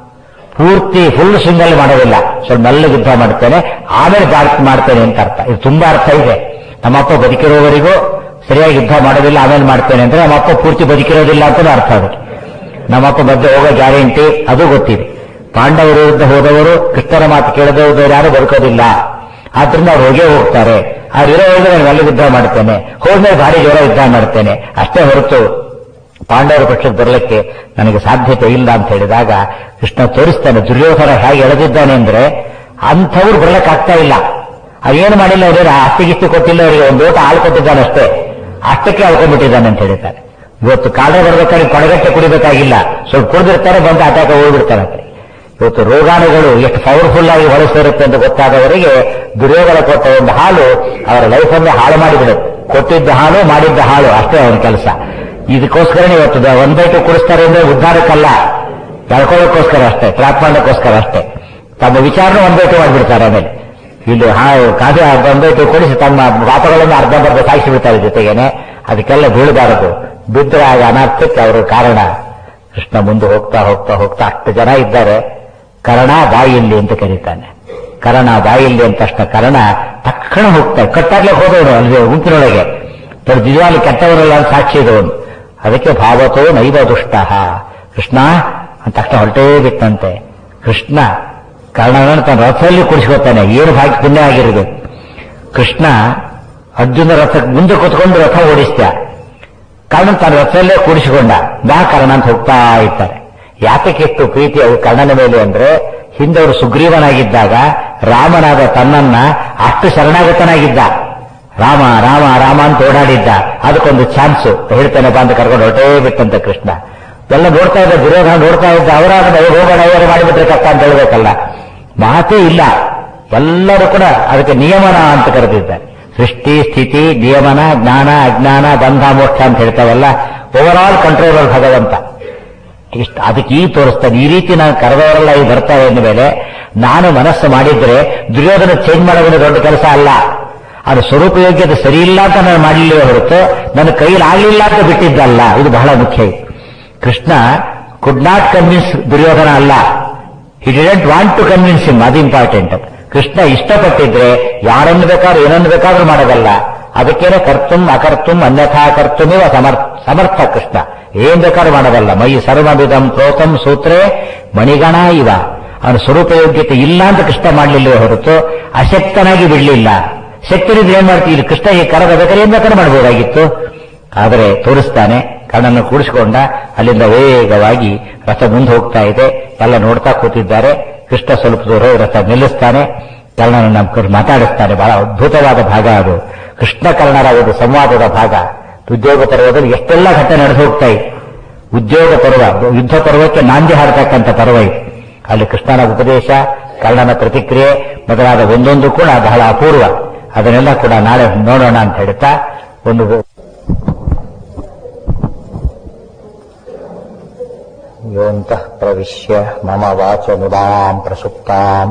ಪೂರ್ತಿ ಫುಲ್ ಸಿಂಗಲ್ ಮಾಡೋದಿಲ್ಲ ಸ್ವಲ್ಪ ಮೆಲ್ಲ ಯುದ್ಧ ಮಾಡ್ತೇನೆ ಆಮೇಲೆ ಜಾಗ್ರತೆ ಮಾಡ್ತೇನೆ ಅಂತ ಅರ್ಥ ಇದು ತುಂಬಾ ಅರ್ಥ ಇದೆ ನಮ್ಮಪ್ಪ ಬದುಕಿರೋವರೆಗೂ ಸರಿಯಾಗಿ ಯುದ್ಧ ಮಾಡೋದಿಲ್ಲ ಆಮೇಲೆ ಮಾಡ್ತೇನೆ ಅಂದ್ರೆ ನಮ್ಮಪ್ಪ ಪೂರ್ತಿ ಬದುಕಿರೋದಿಲ್ಲ ಅಂತ ಅರ್ಥ ಅದಕ್ಕೆ ನಮ್ಮಪ್ಪ ಮಧ್ಯೆ ಹೋಗೋ ಗ್ಯಾರಂಟಿ ಅದು ಗೊತ್ತಿದೆ ಪಾಂಡವರ ವಿರುದ್ಧ ಹೋದವರು ಕೃಷ್ಣರ ಮಾತು ಕೇಳದೆ ಹೋದವರು ಯಾರು ಬದುಕೋದಿಲ್ಲ ಆದ್ರಿಂದ ಅವ್ರು ಹೋಗೇ ಹೋಗ್ತಾರೆ ಅವ್ರು ಇರೋವರೆಗೂ ನಾನು ಮೆಲ್ಲ ಯುದ್ಧ ಮಾಡ್ತೇನೆ ಹೋದ್ಮೇಲೆ ಭಾರಿ ಜೋರ ಯುದ್ಧ ಮಾಡ್ತೇನೆ ಅಷ್ಟೇ ಹೊರತು ಪಾಂಡವರ ಪಕ್ಷಕ್ಕೆ ಬರಲಿಕ್ಕೆ ನನಗೆ ಸಾಧ್ಯತೆ ಇಲ್ಲ ಅಂತ ಹೇಳಿದಾಗ ಕೃಷ್ಣ ತೋರಿಸ್ತಾನೆ ದುರ್ಯೋಧನ ಹೇಗೆ ಎಳೆದಿದ್ದಾನೆ ಅಂದ್ರೆ ಅಂಥವ್ರು ಬರ್ಲಿಕ್ಕಾಗ್ತಾ ಇಲ್ಲ ಅವೇನು ಮಾಡಿಲ್ಲ ಅವರಿಗೆ ಅಷ್ಟಿಗಿಷ್ಟು ಕೊಟ್ಟಿಲ್ಲ ಅವರಿಗೆ ಒಂದು ಊಟ ಹಾಲು ಕೊಟ್ಟಿದ್ದಾನೆ ಅಷ್ಟೇ ಅಷ್ಟಕ್ಕೆ ಅಳ್ಕೊಂಡ್ಬಿಟ್ಟಿದ್ದಾನೆ ಅಂತ ಹೇಳ್ತಾರೆ ಇವತ್ತು ಕಾಡ ಬರ್ಬೇಕಾದ್ರೆ ಕೊಡಗಟ್ಟೆ ಕುಡಿಬೇಕಾಗಿಲ್ಲ ಸ್ವಲ್ಪ ಕುಡಿದಿರ್ತಾರೆ ಬಂದು ಅಟ್ಯಾಕ ಹೋಗ್ಬಿಡ್ತಾರೆ ಅಂತ ಇವತ್ತು ರೋಗಾಣುಗಳು ಎಷ್ಟು ಪವರ್ಫುಲ್ ಆಗಿ ಹೊರಸೇರುತ್ತೆ ಅಂತ ಗೊತ್ತಾದವರಿಗೆ ದುರ್ಯೋಧನ ಕೊಟ್ಟ ಒಂದು ಹಾಲು ಅವರ ಲೈಫನ್ನೇ ಹಾಳು ಮಾಡಿಬಿಡುತ್ತೆ ಕೊಟ್ಟಿದ್ದ ಹಾಲು ಮಾಡಿದ್ದ ಹಾಲು ಅಷ್ಟೇ ಅವನ ಕೆಲಸ ಇದಕ್ಕೋಸ್ಕರನೇ ಇವತ್ತು ದ- ಒಂದ್ ಬೈಟು ಕುಡಿಸ್ತಾರೆ ಅಂದ್ರೆ ಉದ್ಧಾರಕ್ಕಲ್ಲ ಕಳ್ಕೊಳ್ಳೋಕ್ಕೋಸ್ಕರ ಅಷ್ಟೇ ಟ್ರಾಪ್ ಮಾಡೋಕ್ಕೋಸ್ಕರ ಅಷ್ಟೇ ತಮ್ಮ ವಿಚಾರನೂ ಒಂದ್ ಬೈಟು ಮಾಡಿಬಿಡ್ತಾರೆ ಆಮೇಲೆ ಇಲ್ಲಿ ಹಾ ಕಾಫಿ ಒಂದ್ ಬೈಟು ಕೊಡಿಸಿ ತಮ್ಮ ಪಾಪಗಳನ್ನು ಅರ್ಧಂಬರ್ಧ ಸಾಗಿಸಿ ಬಿಡ್ತಾರೆ ಜೊತೆಗೇನೆ ಅದಕ್ಕೆಲ್ಲ ಬೀಳಬಾರದು ಬಿದ್ದರೆ ಆಗ ಅನರ್ಥಕ್ಕೆ ಅವರು ಕಾರಣ ಕೃಷ್ಣ ಮುಂದೆ ಹೋಗ್ತಾ ಹೋಗ್ತಾ ಹೋಗ್ತಾ ಅಷ್ಟು ಜನ ಇದ್ದಾರೆ ಕರ್ಣ ಬಾಯಿಲ್ಲಿ ಅಂತ ಕರೀತಾನೆ ಕರ್ಣ ಬಾಯಿಲ್ಲಿ ಅಂತ ತಕ್ಷಣ ಕರ್ಣ ತಕ್ಷಣ ಹೋಗ್ತಾರೆ ಕಟ್ಟಾಗ್ಲಿಕ್ಕೆ ಹೋದವನು ಅಲ್ಲಿ ಗುಂಪಿನೊಳಗೆ ತನ್ನ ನಿಜವಾಗಿ ಕೆಟ್ಟವರಲ್ಲ ಅಂತ ಸಾಕ್ಷಿ ಇದ್ದವನು ಅದಕ್ಕೆ ಭಾವತೋ ನೈವ ದುಷ್ಟ ಕೃಷ್ಣ ಅಂತ ತಕ್ಷಣ ಹೊರಟೇ ಬಿಟ್ಟಂತೆ ಕೃಷ್ಣ ಕರ್ಣನನ್ನು ತನ್ನ ರಥದಲ್ಲಿ ಕುಡಿಸ್ಕೊತಾನೆ ಏನು ಭಾಗ್ಯ ಪುಣ್ಯ ಆಗಿರಬೇಕು ಕೃಷ್ಣ ಅರ್ಜುನ ರಥ ಮುಂದೆ ಕೂತ್ಕೊಂಡು ರಥ ಓಡಿಸ್ತ ಕರ್ಣ ತನ್ನ ರಥದಲ್ಲೇ ಕೂಡಿಸಿಕೊಂಡ ನಾ ಕರ್ಣ ಅಂತ ಹೋಗ್ತಾ ಇರ್ತಾರೆ ಯಾತಕ್ಕೆ ಎಷ್ಟು ಪ್ರೀತಿ ಅವರು ಕರ್ಣನ ಮೇಲೆ ಅಂದ್ರೆ ಹಿಂದವರು ಸುಗ್ರೀವನಾಗಿದ್ದಾಗ ರಾಮನಾದ ತನ್ನನ್ನ ಅಷ್ಟು ಶರಣಾಗತನಾಗಿದ್ದ ರಾಮ ರಾಮ ರಾಮ ಅಂತ ಓಡಾಡಿದ್ದ ಅದಕ್ಕೊಂದು ಚಾನ್ಸ್ ಹೇಳ್ತೇನೆ ಬಾ ಅಂತ ಕರ್ಕೊಂಡು ಹೊರಟೇ ಬಿಟ್ಟಂತೆ ಕೃಷ್ಣ ಎಲ್ಲ ನೋಡ್ತಾ ಇದ್ದ ದುರ್ಯೋಧನ ನೋಡ್ತಾ ಇದ್ದ ಅವರಾಗ ಹೋಗೋಣ ಇವರು ಮಾಡಿಬಿಟ್ರೆ ಕಷ್ಟ ಅಂತ ಹೇಳ್ಬೇಕಲ್ಲ ಮಾತೇ ಇಲ್ಲ ಎಲ್ಲರೂ ಕೂಡ ಅದಕ್ಕೆ ನಿಯಮನ ಅಂತ ಕರೆದಿದ್ದಾರೆ ಸೃಷ್ಟಿ ಸ್ಥಿತಿ ನಿಯಮನ ಜ್ಞಾನ ಅಜ್ಞಾನ ಬಂಧ ಮೋಕ್ಷ ಅಂತ ಹೇಳ್ತಾವಲ್ಲ ಓವರ್ ಆಲ್ ಕಂಟ್ರೋಲರ್ ಭಗವಂತ ಇಷ್ಟ ಅದಕ್ಕೆ ಈ ತೋರಿಸ್ತಾನೆ ಈ ರೀತಿ ನಾನು ಕರೆದವರೆಲ್ಲ ಈ ಬರ್ತಾರೆ ಅಂದ ಮೇಲೆ ನಾನು ಮನಸ್ಸು ಮಾಡಿದ್ರೆ ದುರ್ಯೋಧನ ಚೇಂಜ್ ಮಾಡೋದು ದೊಡ್ಡ ಕೆಲಸ ಅಲ್ಲ ಅದು ಸ್ವರೂಪ ಯೋಗ್ಯತೆ ಸರಿ ಇಲ್ಲ ಅಂತ ನಾನು ಮಾಡಲಿಲ್ಲ ಹೊರತು ನನ್ನ ಕೈಯಲ್ಲಿ ಆಗಲಿಲ್ಲ ಅಂತ ಬಿಟ್ಟಿದ್ದಲ್ಲ ಇದು ಬಹಳ ಮುಖ್ಯ Krishna could not convince Duryodhana ಅಲ್ಲ he didn't want to convince him ಅದು ಇಂಪಾರ್ಟೆಂಟ್ ಕೃಷ್ಣ ಇಷ್ಟಪಟ್ಟಿದ್ರೆ ಯಾರನ್ನು ಬೇಕಾದ್ರೂ ಏನನ್ನು ಬೇಕಾದ್ರೂ ಮಾಡೋದಲ್ಲ ಅದಕ್ಕೇನೆ ಕರ್ತುಂ ಅಕರ್ತುಂ ಅನ್ಯಥಾ ಕರ್ತುಮಿವ ಸಮರ್ಥ ಸಮರ್ಥ ಕೃಷ್ಣ ಏನ್ ಬೇಕಾದ್ರೂ ಮಾಡೋದಲ್ಲ ಮೈ ಸರ್ವವಿಧಂ ಪ್ರೋತಂ ಸೂತ್ರೇ ಮಣಿಗಣ ಇವ ಅವನ ಸ್ವರೂಪ ಯೋಗ್ಯತೆ ಇಲ್ಲ ಅಂತ ಕೃಷ್ಣ ಮಾಡಲಿಲ್ಲ ಹೊರತು ಅಶಕ್ತನಾಗಿ ಬಿಡಲಿಲ್ಲ ಶಕ್ತರಿದ್ರೆ ಏನ್ ಮಾಡ್ತೀವಿ ಇಲ್ಲಿ ಕೃಷ್ಣ ಈ ಕರದ ಬೇಕಾದ್ರೆ ಏನ್ ಬೇಕಾದ್ರೂ ಮಾಡಬಹುದಾಗಿತ್ತು ಆದರೆ ತೋರಿಸ್ತಾನೆ ಕಣ್ಣನ್ನು ಕೂಡಿಸಿಕೊಂಡ ಅಲ್ಲಿಂದ ವೇಗವಾಗಿ ರಥ ಮುಂದೆ ಹೋಗ್ತಾ ಇದೆ ಎಲ್ಲ ನೋಡ್ತಾ ಕೂತಿದ್ದಾರೆ ಕೃಷ್ಣ ಸ್ವಲ್ಪ ದೂರ ಹೋಗಿ ರಥ ನಿಲ್ಲಿಸ್ತಾನೆ ಕರ್ಣನ ನಮ್ಮ ಮಾತಾಡಿಸ್ತಾನೆ ಬಹಳ ಅದ್ಭುತವಾದ ಭಾಗ ಅದು ಕೃಷ್ಣ ಕರ್ಣರ ಒಂದು ಸಂವಾದದ ಭಾಗ ಉದ್ಯೋಗ ಪರ್ವದಲ್ಲಿ ಎಷ್ಟೆಲ್ಲ ಘಟನೆ ನಡೆದು ಹೋಗ್ತಾ ಇದೆ ಉದ್ಯೋಗ ಪರ್ವ ಯುದ್ಧ ಪರ್ವಕ್ಕೆ ನಾಂದಿ ಹಾಡ್ತಕ್ಕಂಥ ಪರ್ವ ಇದೆ ಅಲ್ಲಿ ಕೃಷ್ಣನ ಉಪದೇಶ ಕರ್ಣನ ಪ್ರತಿಕ್ರಿಯೆ ಮೊದಲಾದ ಒಂದೊಂದು ಕೂಡ ಬಹಳ ಅಪೂರ್ವ ಅದನ್ನೆಲ್ಲ ಕೂಡ ನಾಳೆ ನೋಡೋಣ ಅಂತ ಹೇಳ್ತಾ ಒಂದು ಯೋಂತಃ ಪ್ರವಿಶ್ಯ ಮಮ ವಾಚಮಿಮಾಂ ಪ್ರಸುಪ್ತಾಂ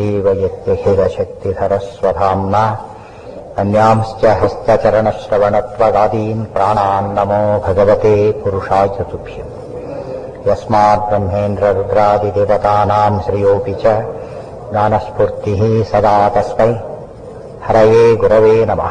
ಸಂಜೀವಯತ್ಯಖಿಲಶಕ್ತಿಧರಸ್ವಧಾಮ್ನ ಅನ್ಯಾಂಶ್ಚ ಹಸ್ತಚರಣಶ್ರವಣತ್ವಗಾದೀನ್ ಪ್ರಾಣಾನ್ ನಮೋ ಭಗವತೆ ಪುರುಷಾಯ ತುಭ್ಯಂ ಯಸ್ಮಾತ್ ಬ್ರಹ್ಮೇಂದ್ರ ರುದ್ರಾದಿದೇವತಾನಾಂ ಶ್ರೇಯೋಪಿ ಚ ಜ್ಞಾನಸ್ಫೂರ್ತಿಃ ಸದಾ ತಸ್ಮೈ ಹರಯೇ ಗುರವೇ ನಮಃ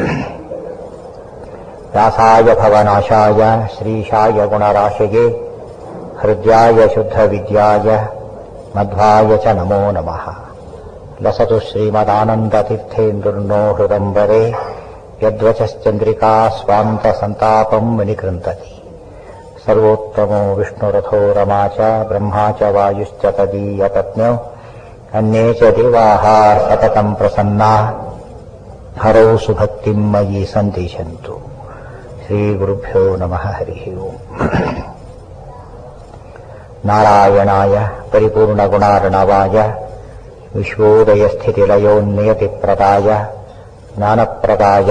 ವ್ಯಾಸಾಯ ಭವನಾಶಾಯ ಶ್ರೀಶಾಯ ಗುಣರಾಶಿಗೆ ಹೃದ್ಯಾಯ ಶುದ್ಧವಿದ್ಯಾಯ ಮಧ್ವಾಯ ಚ ನಮೋ ನಮಃ ಲಸತು ಶ್ರೀಮದಾನಂದತೀರ್ಥೇಂದುರ್ನೋ ಹೃದಂಬರೆ ಯದ್ವಚಶ್ಚಂದ್ರಿಕಾ ಸ್ವಾಂತ ಸಂತಾಪಂ ವಿನಿಕೃಂತತಿ ಸರ್ವೋತ್ತಮೋ ವಿಷ್ಣುರಥೋ ರಮಾ ಚ ಬ್ರಹ್ಮಾ ಚ ವಾಯುಶ್ಚ ತದೀಯಪತ್ನ್ಯೌ अन्ये च देवाः सततम् प्रसन्ना हरौ सुभक्तिम् मयि सन्दिशन्तु श्रीगुरुभ्यो नमः हरिः ओम् नारायणाय परिपूर्णगुणार्णवाय विश्वोदयस्थितिलयोन्नियतिप्रदाय ज्ञानप्रदाय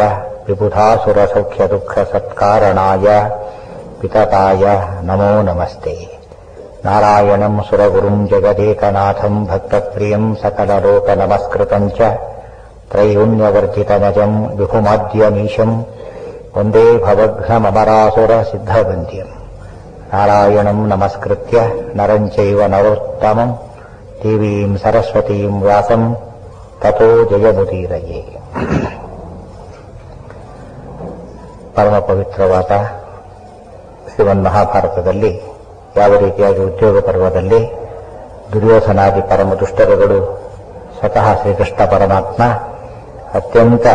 विबुधासुरसौख्यदुःखसत्कारणाय वितताय नमो नमस्ते नारायणम् सुरगुरुम् जगदेकनाथम् भक्तप्रियम् सकललोकनमस्कृतम् च त्रैगुण्यवर्जितनजम् विभुमाद्यमीशम् वन्दे भवघ्नममरासुरसिद्धवन्द्यम् नारायणम् नमस्कृत्य नरम् चैव नरोत्तमम् देवीम् सरस्वतीम् व्यासम् ततो जयमुदीरये ಪರಮ ಪವಿತ್ರವಾದ ಶ್ರೀಮನ್ಮಹಾಭಾರತದಲ್ಲಿ ಯಾವ ರೀತಿಯಾಗಿ ಉದ್ಯೋಗ ಪರ್ವದಲ್ಲಿ ದುರ್ಯೋಧನಾದಿ ಪರಮ ದುಷ್ಟರುಗಳು ಸ್ವತಃ ಶ್ರೀಕೃಷ್ಣ ಪರಮಾತ್ಮ ಅತ್ಯಂತ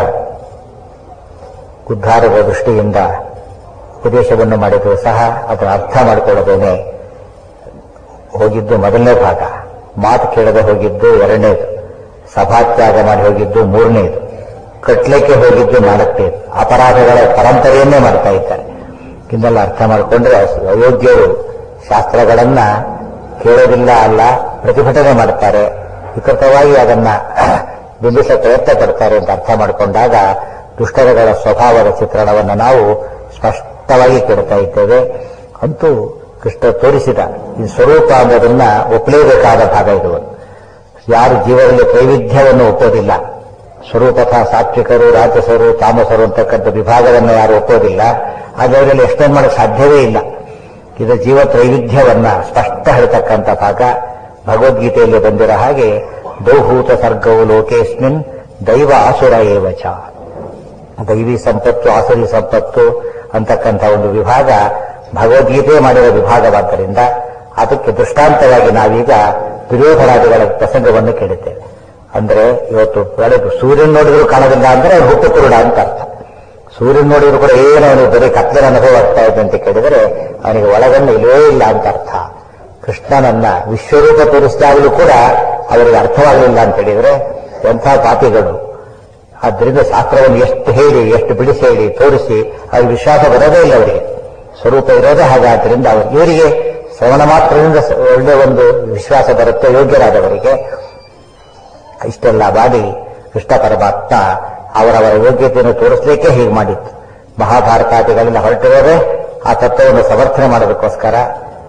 ಉದ್ಧಾರದ ದೃಷ್ಟಿಯಿಂದ ಉಪದೇಶವನ್ನು ಮಾಡಿದರೂ ಸಹ ಅದನ್ನು ಅರ್ಥ ಮಾಡಿಕೊಳ್ಳದೇನೆ ಹೋಗಿದ್ದು ಮೊದಲನೇ ಭಾಗ ಮಾತು ಕೇಳದೆ ಹೋಗಿದ್ದು ಎರಡನೇದು ಸಭಾತ್ಯಾಗ ಮಾಡಿ ಹೋಗಿದ್ದು ಮೂರನೇದು ಕಟ್ಲಿಕ್ಕೆ ಹೋಗಿದ್ದು ನಾಲ್ಕನೇದು ಅಪರಾಧಗಳ ಪರಂಪರೆಯನ್ನೇ ಮಾಡ್ತಾ ಇದ್ದಾರೆ ಇದನ್ನೆಲ್ಲ ಅರ್ಥ ಮಾಡಿಕೊಂಡ್ರೆ ಅಯೋಗ್ಯರು ಶಾಸ್ತ್ರಗಳನ್ನ ಕೇಳೋದಿಲ್ಲ ಅಲ್ಲ ಪ್ರತಿಭಟನೆ ಮಾಡ್ತಾರೆ ವಿಕೃತವಾಗಿ ಅದನ್ನ ಬಿಂಬಿಸ ಪ್ರಯತ್ನ ಪಡ್ತಾರೆ ಅಂತ ಅರ್ಥ ಮಾಡಿಕೊಂಡಾಗ ದುಷ್ಟರಗಳ ಸ್ವಭಾವದ ಚಿತ್ರಣವನ್ನು ನಾವು ಸ್ಪಷ್ಟವಾಗಿ ಕೇಳ್ತಾ ಇದ್ದೇವೆ ಅಂತೂ ಕೃಷ್ಣ ತೋರಿಸಿದ ಈ ಸ್ವರೂಪ ಅನ್ನೋದನ್ನ ಒಪ್ಪಲೇಬೇಕಾದ ಭಾಗ ಇದು ಯಾರು ಜೀವನದಲ್ಲಿ ವೈವಿಧ್ಯವನ್ನು ಒಪ್ಪೋದಿಲ್ಲ ಸ್ವರೂಪಥ ಸಾತ್ವಿಕರು ರಾಜಸರು ತಾಮಸರು ಅಂತಕ್ಕಂಥ ವಿಭಾಗವನ್ನು ಯಾರು ಒಪ್ಪೋದಿಲ್ಲ ಅದರಲ್ಲಿ ಎಕ್ಸ್ಪ್ಲೇನ್ ಮಾಡಕ್ಕೆ ಸಾಧ್ಯವೇ ಇಲ್ಲ ಇದು ಜೀವ ತ್ರೈವಿಧ್ಯವನ್ನ ಸ್ಪಷ್ಟ ಹೇಳ್ತಕ್ಕಂಥ ಭಾಗ ಭಗವದ್ಗೀತೆಯಲ್ಲಿ ಬಂದಿರೋ ಹಾಗೆ ದೌಭೂತ ಸರ್ಗವು ಲೋಕೇಸ್ಮಿನ್ ದೈವ ಆಸುರ ಏವಚ ದೈವಿ ಸಂಪತ್ತು ಆಸುರಿ ಸಂಪತ್ತು ಅಂತಕ್ಕಂಥ ಒಂದು ವಿಭಾಗ ಭಗವದ್ಗೀತೆ ಮಾಡಿರೋ ವಿಭಾಗವಾದ್ದರಿಂದ ಅದಕ್ಕೆ ದೃಷ್ಟಾಂತವಾಗಿ ನಾವೀಗ ದುರ್ಯೋಧನಾದಿಗಳ ಪ್ರಸಂಗವನ್ನು ಕೇಳುತ್ತೇವೆ ಅಂದ್ರೆ ಇವತ್ತು ಬೆಳಗ್ಗೆ ಸೂರ್ಯನ ನೋಡಿದ್ರು ಕಾಣೋದಿಲ್ಲ ಅಂದ್ರೆ ಅವ್ರು ಹುಟ್ಟು ಕುರುಡ ಅಂತ ಅರ್ಥ ಸೂರ್ಯನ ನೋಡಿದ್ರು ಕೂಡ ಏನು ಅವನಿಗೆ ಬರೀ ಕತ್ತಲಿನ ಅನುಭವ ಆಗ್ತಾ ಇದೆ ಅಂತ ಕೇಳಿದರೆ ಅವನಿಗೆ ಒಳಗನ್ನು ಇಲ್ಲವೇ ಇಲ್ಲ ಅಂತ ಅರ್ಥ ಕೃಷ್ಣನನ್ನ ವಿಶ್ವರೂಪ ತೋರಿಸಿದಾಗಲೂ ಕೂಡ ಅವರಿಗೆ ಅರ್ಥವಾಗಲಿಲ್ಲ ಅಂತ ಹೇಳಿದ್ರೆ ಎಂಥ ಪಾಪಿಗಳು ಆದ್ದರಿಂದ ಶಾಸ್ತ್ರವನ್ನು ಎಷ್ಟು ಹೇಳಿ ಎಷ್ಟು ಬಿಡಿಸಿ ಹೇಳಿ ತೋರಿಸಿ ಅವ್ರ ವಿಶ್ವಾಸ ಬರೋದೇ ಇಲ್ಲ ಅವರಿಗೆ ಸ್ವರೂಪ ಇರೋದೇ ಹಾಗಾದ್ರಿಂದ ಅವರು ಇವರಿಗೆ ಶ್ರವಣ ಮಾತ್ರದಿಂದ ಒಳ್ಳೆ ಒಂದು ವಿಶ್ವಾಸ ಬರುತ್ತೆ ಯೋಗ್ಯರಾದವರಿಗೆ ಇಷ್ಟೆಲ್ಲ ಮಾಡಿ ಕೃಷ್ಣ ಪರಮಾತ್ಮ ಅವರವರ ಯೋಗ್ಯತೆಯನ್ನು ತೋರಿಸಲಿಕ್ಕೆ ಹೀಗೆ ಮಾಡಿತ್ತು ಮಹಾಭಾರತಾದಿಗಳಿಂದ ಹೊರಟಿರೋದೇ ಆ ತತ್ವವನ್ನು ಸಮರ್ಥನೆ ಮಾಡೋದಕ್ಕೋಸ್ಕರ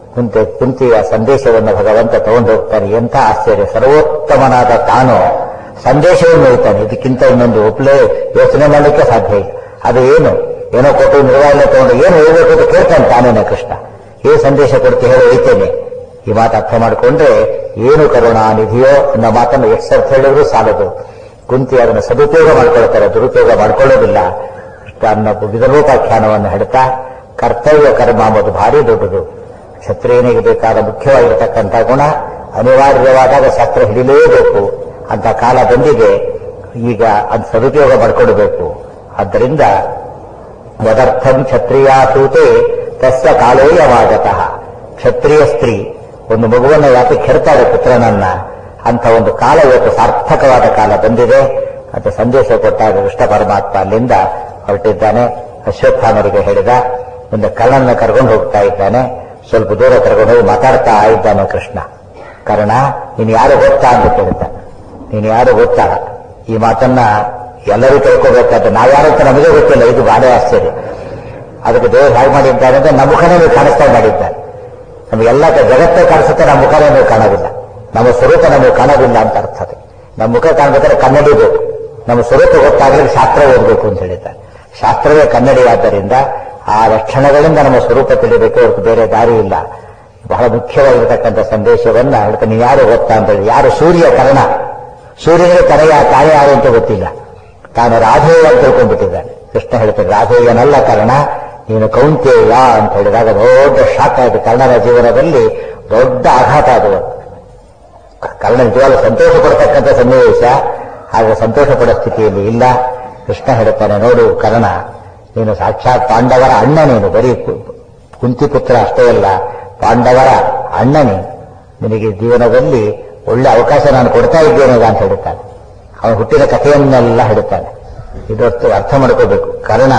ಕುಂತೆ ಕುಂತಿಯ ಸಂದೇಶವನ್ನು ಭಗವಂತ ತಗೊಂಡು ಹೋಗ್ತಾನೆ ಎಂಥ ಆಶ್ಚರ್ಯ ಸರ್ವೋತ್ತಮನಾದ ತಾನು ಸಂದೇಶವನ್ನು ಒಯ್ತಾನೆ ಇದಕ್ಕಿಂತ ಇನ್ನೊಂದು ಒಪ್ಲೆ ಯೋಚನೆ ಮಾಡಲಿಕ್ಕೆ ಸಾಧ್ಯ ಇಲ್ಲ ಅದು ಏನು ಏನೋ ಕೊಟ್ಟು ನಿರ್ವಹಣೆ ತಗೊಂಡು ಏನು ಹೇಳ್ಬೇಕು ಅಂತ ಕೇಳ್ತಾನೆ ತಾನೇನೆ ಕೃಷ್ಣ ಏ ಸಂದೇಶ ಕೊಡ್ತಿ ಹೇಳಿ ಒಯ್ತೇನೆ ಈ ಮಾತು ಅರ್ಥ ಮಾಡಿಕೊಂಡ್ರೆ ಏನು ಕರುಣಾನಿಧಿಯೋ ಅನ್ನೋ ಮಾತನ್ನು ಎಷ್ಟು ಸರ್ತಿ ಹೇಳಿದ್ರು ಸಾಲದು ಕುಂತಿ ಅದನ್ನು ಸದುಪಯೋಗ ಮಾಡ್ಕೊಳ್ತಾರೆ ದುರುಪಯೋಗ ಮಾಡ್ಕೊಳ್ಳೋದಿಲ್ಲ ತನ್ನ ವಿಧರೂಪಾಖ್ಯಾನವನ್ನು ಹೇಳ್ತಾ ಕರ್ತವ್ಯ ಕರ್ಮ ಎಂಬುದು ಭಾರಿ ದೊಡ್ಡದು ಕ್ಷತ್ರಿಯನಿಗೆ ಬೇಕಾದ ಮುಖ್ಯವಾಗಿರತಕ್ಕಂಥ ಗುಣ ಅನಿವಾರ್ಯವಾದಾಗ ಶಾಸ್ತ್ರ ಹಿಡಿಲೇಬೇಕು ಅಂತ ಕಾಲ ಬಂದಿದೆ ಈಗ ಅದು ಸದುಪಯೋಗ ಮಾಡಿಕೊಡಬೇಕು ಆದ್ದರಿಂದ ವದರ್ಥಂ ಕ್ಷತ್ರಿಯಾಸೂತೆ ತಸ್ಯ ಕಾಲೇಯವಾಗತಃ ಕ್ಷತ್ರಿಯ ಸ್ತ್ರೀ ಒಂದು ಮಗುವನ್ನು ಯಾಕೆ ಕೆಡ್ತಾರೆ ಪುತ್ರನನ್ನ ಅಂತ ಒಂದು ಕಾಲ ಇವತ್ತು ಸಾರ್ಥಕವಾದ ಕಾಲ ಬಂದಿದೆ ಅಂತ ಸಂದೇಶ ಕೊಟ್ಟಾಗ ಕೃಷ್ಣ ಪರಮಾತ್ಮ ಅಲ್ಲಿಂದ ಹೊರಟಿದ್ದಾನೆ ಅಶ್ವತ್ಥಾಮರಿಗೆ ಹೇಳಿದ ಒಂದು ಕರ್ಣನ ಕರ್ಕೊಂಡು ಹೋಗ್ತಾ ಇದ್ದಾನೆ ಸ್ವಲ್ಪ ದೂರ ಕರ್ಕೊಂಡು ಹೋಗಿ ಮಾತಾಡ್ತಾ ಇದ್ದಾನೆ ಕೃಷ್ಣ ಕಾರಣ ನೀನು ಯಾರು ಗೊತ್ತಾ ಅಂತ ಕೇಳ್ತಾನೆ ನೀನು ಯಾರು ಗೊತ್ತಾ ಈ ಮಾತನ್ನ ಎಲ್ಲರೂ ತಿಳ್ಕೋಬೇಕಾದ್ರೆ ನಾವ್ಯಾರು ಅಂತ ನಮಗೆ ಗೊತ್ತಿಲ್ಲ ಇದು ಬಾಳೆ ಆಶ್ಚರ್ಯ ಅದಕ್ಕೆ ದೇವರು ಹಾಗೆ ಮಾಡಿದ್ದಾರೆ ಅಂದ್ರೆ ನಮ್ಮ ಮುಖನೇ ನೀವು ಕಾಣಿಸ್ತಾ ಮಾಡಿದ್ದಾರೆ ನಮಗೆಲ್ಲ ಜಗತ್ತೇ ಕಾಣಿಸುತ್ತೆ ನಮ್ಮ ಮುಖನೇ ನೀವು ಕಾಣೋದಿಲ್ಲ ನಮ್ಮ ಸ್ವರೂಪ ನಮಗೆ ಕಾಣೋದಿಲ್ಲ ಅಂತ ಅರ್ಥ ಅದು ನಮ್ಮ ಮುಖ ಕಾಣಬೇಕಾದ್ರೆ ಕನ್ನಡಿ ಬೇಕು ನಮ್ಮ ಸ್ವರೂಪ ಗೊತ್ತಾಗಲಿ ಶಾಸ್ತ್ರ ಓದಬೇಕು ಅಂತ ಹೇಳಿದ್ದಾರೆ ಶಾಸ್ತ್ರವೇ ಕನ್ನಡಿ ಆದ್ದರಿಂದ ಆ ಲಕ್ಷಣಗಳಿಂದ ನಮ್ಮ ಸ್ವರೂಪ ತಿಳಿಬೇಕು ಹೊರತು ಬೇರೆ ದಾರಿ ಇಲ್ಲ ಬಹಳ ಮುಖ್ಯವಾಗಿರತಕ್ಕಂಥ ಸಂದೇಶವನ್ನ ಹೇಳ್ತಾನೆ ನೀವು ಯಾರು ಗೊತ್ತಾ ಅಂತ ಹೇಳಿ ಯಾರು ಸೂರ್ಯ ಕರ್ಣ ಸೂರ್ಯನಿಗೆ ತಲೆಯ ತಾನೇ ಯಾರು ಅಂತ ಗೊತ್ತಿಲ್ಲ ತಾನು ರಾಧೇಯ ಅಂತ ತಿಳ್ಕೊಂಡ್ಬಿಟ್ಟಿದ್ದಾನೆ ಕೃಷ್ಣ ಹೇಳ್ತಾನೆ ರಾಧೇಯನಲ್ಲ ಕಾರಣ ನೀನು ಕೌಂತೇಯ ಅಂತ ಹೇಳಿದಾಗ ದೊಡ್ಡ ಶಾಕ್ ಆಯಿತು ಕರ್ಣನ ಜೀವನದಲ್ಲಿ ದೊಡ್ಡ ಆಘಾತ ಅದು ಕರ್ಣ ನಿಜವಾಗ್ಲೂ ಸಂತೋಷ ಪಡ್ತಕ್ಕಂಥ ಸನ್ನಿವೇಶ ಹಾಗೆ ಸಂತೋಷ ಪಡೋ ಸ್ಥಿತಿಯಲ್ಲಿ ಇಲ್ಲ ಕೃಷ್ಣ ಹೇಳ್ತಾನೆ ನೋಡು ಕರ್ಣ ನೀನು ಸಾಕ್ಷಾತ್ ಪಾಂಡವರ ಅಣ್ಣ ನೀನು ಬರೀ ಕು- ಕುಂತಿ ಪುತ್ರ ಅಷ್ಟೇ ಅಲ್ಲ ಪಾಂಡವರ ಅಣ್ಣ ನೀನು ನಿನಗೆ ಜೀವನದಲ್ಲಿ ಒಳ್ಳೆ ಅವಕಾಶ ನಾನು ಕೊಡ್ತಾ ಇದ್ದೇನೆ ಈಗ ಅಂತ ಹೇಳ್ತಾನೆ ಅವನು ಹುಟ್ಟಿದ ಕಥೆಯನ್ನೆಲ್ಲ ಹೇಳ್ತಾನೆ ಇದೊತ್ತು ಅರ್ಥ ಮಾಡ್ಕೋಬೇಕು ಕರ್ಣ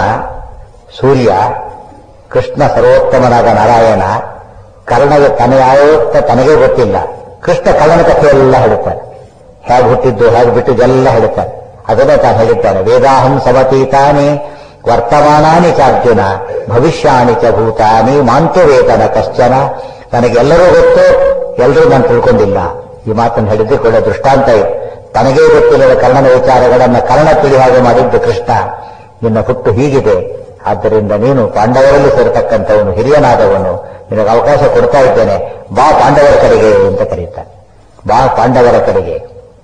ಸೂರ್ಯ ಕೃಷ್ಣ ಸರ್ವೋತ್ತಮನಾದ ನಾರಾಯಣ ಕರ್ಣಗೆ ತನ ಯಾವತ್ತ ತನಗೇ ಗೊತ್ತಿಲ್ಲ ಕೃಷ್ಣ ಕರ್ಣನ ಕಥೆಯೆಲ್ಲ ಹೇಳ್ತಾನೆ ಹೇಗೆ ಹುಟ್ಟಿದ್ದು ಹೇಗೆ ಬಿಟ್ಟಿದ್ದು ಎಲ್ಲ ಹೇಳ್ತಾನೆ ಅದನ್ನೇ ತಾನು ಹೇಳಿದ್ದಾನೆ ವೇದಾಹಂ ಸಮತೀತಾನಿ ವರ್ತಮಾನಾನಿ ಚಾರ್ಜುನ ಭವಿಷ್ಯಾಣಿ ಚ ಭೂತಾನಿ ಮಾಂತು ವೇದನ ಕಶ್ಚನ ನನಗೆಲ್ಲರೂ ಗೊತ್ತು ಎಲ್ಲರೂ ನಾನು ತಿಳ್ಕೊಂಡಿಲ್ಲ ಈ ಮಾತನ್ನು ಹೇಳಿದ್ದು ಕೂಡ ದೃಷ್ಟಾಂತ ಇದೆ ತನಗೇ ಗೊತ್ತಿಲ್ಲದ ಕರ್ಣನ ವಿಚಾರಗಳನ್ನ ಕರ್ಣ ತಿಳಿ ಹಾಗೆ ಮಾಡಿದ್ದು ಕೃಷ್ಣ ನಿನ್ನ ಹುಟ್ಟು ಹೀಗಿದೆ ಆದ್ದರಿಂದ ನೀನು ಪಾಂಡವರಲ್ಲಿ ಸೇರತಕ್ಕಂಥವನು ಹಿರಿಯನಾದವನು ನಿನಗೆ ಅವಕಾಶ ಕೊಡ್ತಾ ಇದ್ದೇನೆ ಬಾ ಪಾಂಡವರ ಕಡೆಗೆ ಅಂತ ಕರೀತಾನೆ ಬಾ ಪಾಂಡವರ ಕಡೆಗೆ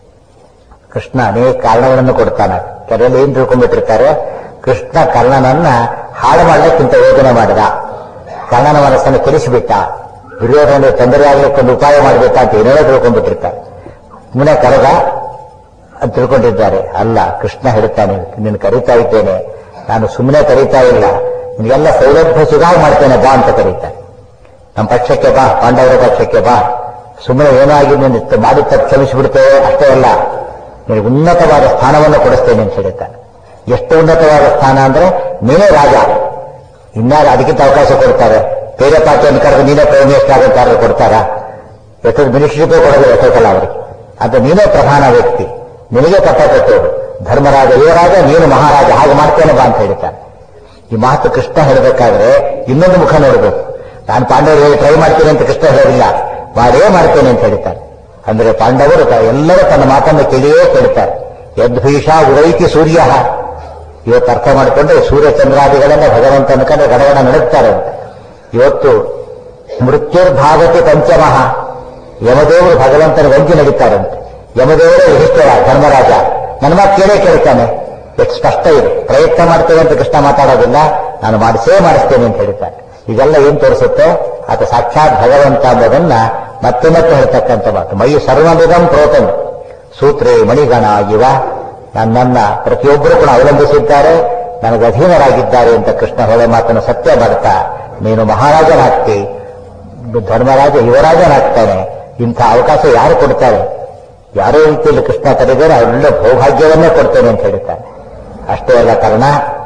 ಕೃಷ್ಣ ಅನೇಕ ಕಾರಣಗಳನ್ನು ಕೊಡ್ತಾನೆ ಕೆಲವೆಲ್ಲ ಏನ್ ತಿಳ್ಕೊಂಡ್ಬಿಟ್ಟಿರ್ತಾರೆ ಕೃಷ್ಣ ಕರ್ಣನನ್ನ ಹಾಳು ಮಾಡಲಿಕ್ಕಿಂತ ಯೋಜನೆ ಮಾಡಿದ ಕರ್ಣನ ಮನಸ್ಸನ್ನು ಕೆಡಿಸಿಬಿಟ್ಟ ದುರ್ಯೋಧನ ತೊಂದರೆ ಆಗ್ಲಿಕ್ಕೆ ಒಂದು ಉಪಾಯ ಮಾಡಬೇಕಾ ಅಂತ ಏನೇನೋ ತಿಳ್ಕೊಂಡ್ಬಿಟ್ಟಿರ್ತಾರೆ ಮುನೆ ಕರೆದ ಅಂತ ತಿಳ್ಕೊಂಡಿದ್ದಾರೆ ಅಲ್ಲ ಕೃಷ್ಣ ಹೇಳ್ತಾನೆ ನಿನ್ನ ಕರೀತಾ ಇದ್ದೇನೆ ನಾನು ಸುಮ್ಮನೆ ಕರೀತಾ ಇಲ್ಲ ನಿನಗೆಲ್ಲ ಸೌಲಭ್ಯ ಸುಧಾರ ಮಾಡ್ತೇನೆ ಬಾ ಅಂತ ಕರೀತಾನೆ ನಮ್ಮ ಪಕ್ಷಕ್ಕೆ ಬಾ ಪಾಂಡವರ ಪಕ್ಷಕ್ಕೆ ಬಾ ಸುಮ್ಮನೆ ಏನೋ ಆಗಿ ನೀನು ಮಾಡಿದ ತಪ್ಪು ಕ್ಷಮಿಸಿಬಿಡ್ತೇವೆ ಅಷ್ಟೇ ಅಲ್ಲ ನಿನಗೆ ಉನ್ನತವಾದ ಸ್ಥಾನವನ್ನು ಕೊಡಿಸ್ತೇನೆ ಅಂತ ಹೇಳ್ತಾನೆ ಎಷ್ಟು ಉನ್ನತವಾದ ಸ್ಥಾನ ಅಂದ್ರೆ ನೀನೇ ರಾಜ ಇನ್ನಾರು ಅದಕ್ಕಿಂತ ಅವಕಾಶ ಕೊಡ್ತಾರೆ ಬೇರೆ ಪಾರ್ಟಿಯನ್ನು ಕರೆದು ನೀನೇ ಪ್ರೈಮ್ ಮಿನಿಸ್ಟರ್ ಆಗುತ್ತಾರೆ ಕೊಡ್ತಾರಾ ಎಷ್ಟೊಂದು ಮಿನಿಸ್ಟ್ರಿಗೂ ಕೊಡೋದು ಎಷ್ಟೊತ್ತಲ್ಲ ಅವರಿಗೆ ಅಂತ ನೀನೇ ಪ್ರಧಾನ ವ್ಯಕ್ತಿ ನಿನಗೆ ಪಟ್ಟ ಕಟ್ಟೋದು ಧರ್ಮರಾಜ ಯುವರಾಜ ನೀನು ಮಹಾರಾಜ ಹಾಗೆ ಮಾಡ್ತೇನೆ ಬಾ ಅಂತ ಹೇಳ್ತಾನೆ ಈ ಮಾತು ಕೃಷ್ಣ ಹೇಳಬೇಕಾದ್ರೆ ಇನ್ನೊಂದು ಮುಖ ನೋಡಬೇಕು ನಾನು ಪಾಂಡವರಿಗೆ ಟ್ರೈ ಮಾಡ್ತೇನೆ ಅಂತ ಕೃಷ್ಣ ಹೇಳೋದಿಲ್ಲ ಮಾಡೇ ಮಾಡ್ತೇನೆ ಅಂತ ಹೇಳ್ತಾರೆ ಅಂದ್ರೆ ಪಾಂಡವರು ತ- ಎಲ್ಲರೂ ತನ್ನ ಮಾತನ್ನು ಕೇಳಿಯೇ ಕೇಳ್ತಾರೆ ಯದ್ಭೀಷ ಉರೈತಿ ಸೂರ್ಯ ಇವತ್ತು ಅರ್ಥ ಮಾಡಿಕೊಂಡ್ರೆ ಸೂರ್ಯ ಚಂದ್ರಾದಿಗಳನ್ನ ಭಗವಂತನ ಕಂಡು ಗಡಗಡ ನಡುತ್ತಾರೆ ಅಂತ ಇವತ್ತು ಮೃತ್ಯುರ್ಭಾಗತಿ ಪಂಚಮಃ ಯಮದೇವರು ಭಗವಂತನ ವಂಚಿ ನಡೀತಾರಂತೆ ಯಮದೇವರೇ ಯುಧಿಷ್ಠಿರ ಧರ್ಮರಾಜ ನನ್ನ ಮಾತು ಕೇಳೇ ಕೇಳ್ತಾನೆ ಎಷ್ಟು ಸ್ಪಷ್ಟ ಇದೆ ಪ್ರಯತ್ನ ಮಾಡ್ತೇವೆ ಅಂತ ಕೃಷ್ಣ ಮಾತಾಡೋದಿಲ್ಲ ನಾನು ಮಾಡಿಸೇ ಮಾಡಿಸ್ತೇನೆ ಅಂತ ಹೇಳ್ತಾನೆ ಇದೆಲ್ಲ ಏನ್ ತೋರಿಸುತ್ತೆ ಆತ ಸಾಕ್ಷಾತ್ ಭಗವಂತ ಎಂಬುದನ್ನ ಮತ್ತೆ ಮತ್ತೆ ಹೇಳ್ತಕ್ಕಂಥ ಮಾತು ಮೈ ಸರ್ವವಿಧಂ ಪ್ರೋತನ್ ಸೂತ್ರೇ ಮಣಿಗಣ ಇವ ನನ್ನನ್ನ ಪ್ರತಿಯೊಬ್ಬರು ಕೂಡ ಅವಲಂಬಿಸಿದ್ದಾರೆ ನನಗೆ ಅಧೀನರಾಗಿದ್ದಾರೆ ಅಂತ ಕೃಷ್ಣ ಹೇಳೋ ಮಾತನ್ನು ಸತ್ಯ ಮಾಡ್ತಾ ನೀನು ಮಹಾರಾಜನಾಗ್ತಿ ಧರ್ಮರಾಜ ಯುವರಾಜನಾಗ್ತಾನೆ ಇಂಥ ಅವಕಾಶ ಯಾರು ಕೊಡ್ತಾರೆ ಯಾರೋ ರೀತಿಯಲ್ಲಿ ಕೃಷ್ಣ ಕರೆದರೆ ಒಳ್ಳೆ ಸೌಭಾಗ್ಯವನ್ನೇ ಕೊಡ್ತೇನೆ ಅಂತ ಹೇಳ್ತಾನೆ ಅಷ್ಟೇ ಅಲ್ಲ ಕಾರಣ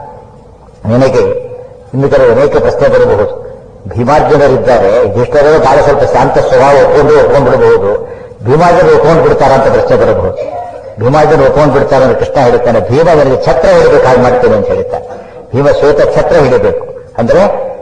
ನಿನಗೆ ಇನ್ನಿತರ ಅನೇಕ ಪ್ರಶ್ನೆ ಬರಬಹುದು ಭೀಮಾರ್ಜುನರಿದ್ದಾರೆ ಯುಧಿಷ್ಠರರು ಬಹಳ ಸ್ವಲ್ಪ ಶಾಂತ ಸ್ವಭಾವ ಒಪ್ಕೊಂಡು ಒಪ್ಕೊಂಡ್ಬಿಡಬಹುದು ಭೀಮಾರ್ಜುನ ಒಪ್ಕೊಂಡು ಬಿಡ್ತಾರ ಅಂತ ಪ್ರಶ್ನೆ ಬರಬಹುದು ಭೀಮಾರ್ಜುನ ಒಪ್ಕೊಂಡು ಬಿಡ್ತಾರೆ ಅಂತ ಕೃಷ್ಣ ಹೇಳ್ತಾನೆ ಭೀಮ ನನಗೆ ಛತ್ರ ಹಿಡಬೇಕು ಹಾಗೆ ಮಾಡ್ತೇನೆ ಅಂತ ಹೇಳ್ತಾನೆ ಭೀಮ ಶ್ವೇತ ಛತ್ರ ಹಿಡಬೇಕು ಅಂದ್ರೆ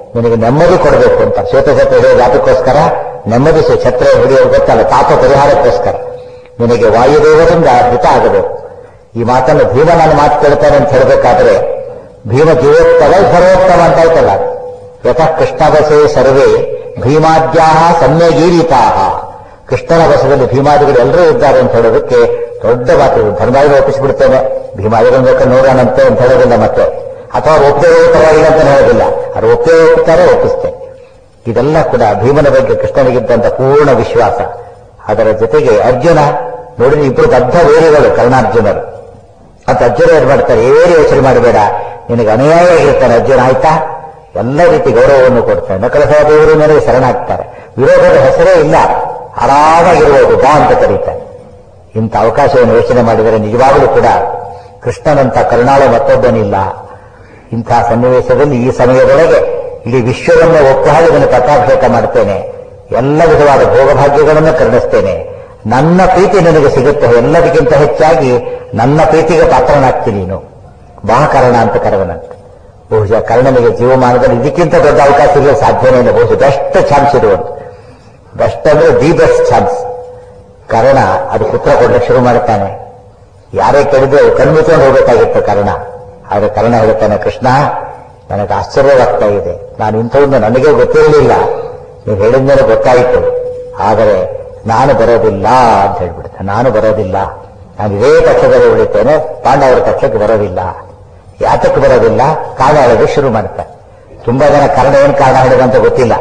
ನಿನಗೆ ನೆಮ್ಮದಿ ಕೊಡಬೇಕು ಅಂತ ಶ್ವೇತ ಛತ್ರ ಹಿಡಿಯೋದು ಯಾತಕ್ಕೋಸ್ಕರ ನೆಮ್ಮದಿ ಸ- ಛತ್ರ ಹಿಡಿಯೋದು ಗೊತ್ತಲ್ಲ ತಾಪ ಪರಿಹಾರಕ್ಕೋಸ್ಕರ ನಿನಗೆ ವಾಯುದೇವರಿಂದ ಹಿತ ಆಗಬೇಕು ಈ ಮಾತನ್ನು ಭೀಮ ನಾನು ಮಾತು ಕೇಳ್ತಾನೆ ಅಂತ ಹೇಳಬೇಕಾದ್ರೆ ಭೀಮ ಜೀವೋತ್ತಮ ಸರ್ವೋತ್ತಮ ಅಂತ ಆಯ್ತಲ್ಲ ಯತಃ ಕೃಷ್ಣವಸೆ ಸರ್ವೇ ಭೀಮಾದ್ಯಾ ಸಮ್ಯಗೀರಿತಾ ಕೃಷ್ಣನ ವಶದಲ್ಲಿ ಭೀಮಾದಿಗಳು ಎಲ್ಲರೂ ಇದ್ದಾರೆ ಅಂತ ಹೇಳೋದಕ್ಕೆ ದೊಡ್ಡ ಮಾತು ಧರ್ಮಾದಿಗಳು ಒಪ್ಪಿಸಿಬಿಡ್ತೇನೆ ಭೀಮಾದಿಗಳು ಬೇಕಾದ್ರೆ ನೋಡೋಣಂತೆ ಅಂತ ಹೇಳೋದಿಲ್ಲ ಮತ್ತೆ ಅಥವಾ ಒಪ್ಪದೇ ಪರವಾಗಿಲ್ಲ ಅಂತ ಹೇಳೋದಿಲ್ಲ ಅದು ಒಪ್ಪೇ ಹೋಗ್ತಾರೆ ಒಪ್ಪಿಸ್ತೇನೆ ಇದೆಲ್ಲ ಕೂಡ ಭೀಮನ ಬಗ್ಗೆ ಕೃಷ್ಣನಿಗಿದ್ದಂತ ಪೂರ್ಣ ವಿಶ್ವಾಸ ಅದರ ಜೊತೆಗೆ ಅರ್ಜುನ ನೋಡಿದ್ರೆ ಇಬ್ಬರು ಬದ್ಧ ವೇರಿಗಳು ಕರ್ಣಾರ್ಜುನರು ಅಂತ ಅರ್ಜುನ ಏನ್ ಮಾಡ್ತಾರೆ ಏನು ಯೋಚನೆ ಮಾಡಬೇಡ ನಿನಗೆ ಅನುಯಾಯಿಯಾಗಿರ್ತಾನೆ ಅರ್ಜುನ ಆಯ್ತಾ ಎಲ್ಲ ರೀತಿ ಗೌರವವನ್ನು ಕೊಡ್ತಾನೆ ನಕಲ ಸಹದೇವರು ನನಗೆ ಶರಣಾಗ್ತಾರೆ ವಿರೋಧದ ಹೆಸರೇ ಇಲ್ಲ ಆರಾಮಾಗಿರುವುದು ಬಾ ಅಂತ ಕರೀತಾರೆ ಇಂಥ ಅವಕಾಶವನ್ನು ಯೋಚನೆ ಮಾಡಿದರೆ ನಿಜವಾಗಲೂ ಕೂಡ ಕೃಷ್ಣನಂತ ಕರುಣಾಳು ಮತ್ತೊಬ್ಬನಿಲ್ಲ ಇಂಥ ಸನ್ನಿವೇಶದಲ್ಲಿ ಈ ಸಮಯದೊಳಗೆ ಇಡೀ ವಿಶ್ವವನ್ನು ಒಪ್ಪು ಹಾಗೆ ಇದನ್ನು ಪಟ್ಟಾಭಿಷೇಕ ಮಾಡ್ತೇನೆ ಎಲ್ಲ ವಿಧವಾದ ಭೋಗಭಾಗ್ಯಗಳನ್ನು ಕರುಣಿಸ್ತೇನೆ ನನ್ನ ಪ್ರೀತಿ ನನಗೆ ಸಿಗುತ್ತೆ ಎಲ್ಲದಕ್ಕಿಂತ ಹೆಚ್ಚಾಗಿ ನನ್ನ ಪ್ರೀತಿಗೆ ಪಾತ್ರನಾಗ್ತೀನಿ ನೀನು ಬಾ ಕಾರಣ ಅಂತ ಕರೆದನಂತೆ ಬಹುಶಃ ಕರ್ಣನಿಗೆ ಜೀವಮಾನದಲ್ಲಿ ಇದಕ್ಕಿಂತ ದೊಡ್ಡ ಅವಕಾಶ ಇರಲು ಸಾಧ್ಯನೇ ಇಲ್ಲ ಬಹುಶಃ ಬೆಸ್ಟ್ ಚಾನ್ಸ್ ಇರುವಂತ ಬೆಸ್ಟ್ ಅಂದ್ರೆ ದಿ ಬೆಸ್ಟ್ ಚಾನ್ಸ್ ಕರ್ಣ ಅದು ಪುತ್ರ ಕೊಡ್ಲಿಕ್ಕೆ ಶುರು ಮಾಡುತ್ತಾನೆ ಯಾರೇ ಕೇಳಿದ್ರು ಕಣ್ಮುಚ್ಕೊಂಡು ಹೋಗಬೇಕಾಗಿತ್ತು ಕರ್ಣ ಆದ್ರೆ ಕರ್ಣ ಹೇಳ್ತಾನೆ ಕೃಷ್ಣ ನನಗೆ ಆಶ್ಚರ್ಯವಾಗ್ತಾ ಇದೆ ನಾನು ಇಂಥವನ್ನ ನನಗೆ ಗೊತ್ತಿರಲಿಲ್ಲ ನೀವು ಹೇಳಿದ ಮೇಲೆ ಗೊತ್ತಾಯಿತು ಆದರೆ ನಾನು ಬರೋದಿಲ್ಲ ಅಂತ ಹೇಳ್ಬಿಡ್ತಾನೆ ನಾನು ಬರೋದಿಲ್ಲ ನಾನು ಇದೇ ಪಕ್ಷದಲ್ಲಿ ಉಳಿತೇನೆ ಪಾಂಡವರ ಪಕ್ಷಕ್ಕೆ ಬರೋದಿಲ್ಲ ಯಾತಕ್ಕೆ ಬರೋದಿಲ್ಲ ಕಾರಣ ಹೇಳೋದು ಶುರು ಮಾಡ್ತಾರೆ ತುಂಬಾ ಜನ ಕಾರಣ ಏನು ಕಾರಣ ಹೇಳಿದಂತ ಗೊತ್ತಿಲ್ಲ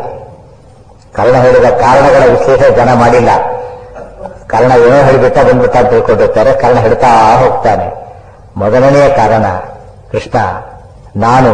ಕಾರಣ ಹೇಳಿದ ಕಾರಣಗಳ ವಿಶ್ಲೇಷಣೆ ಜನ ಮಾಡಿಲ್ಲ ಕಾರಣ ಏನೋ ಹೇಳಿಬಿಟ್ಟ ಬಂದ್ಬಿಟ್ಟ ಅಂತ ತಿಳ್ಕೊಂಡಿರ್ತಾರೆ ಕಾರಣ ಹೇಳ್ತಾ ಹೋಗ್ತಾನೆ ಮೊದಲನೆಯ ಕಾರಣ ಕೃಷ್ಣ ನಾನು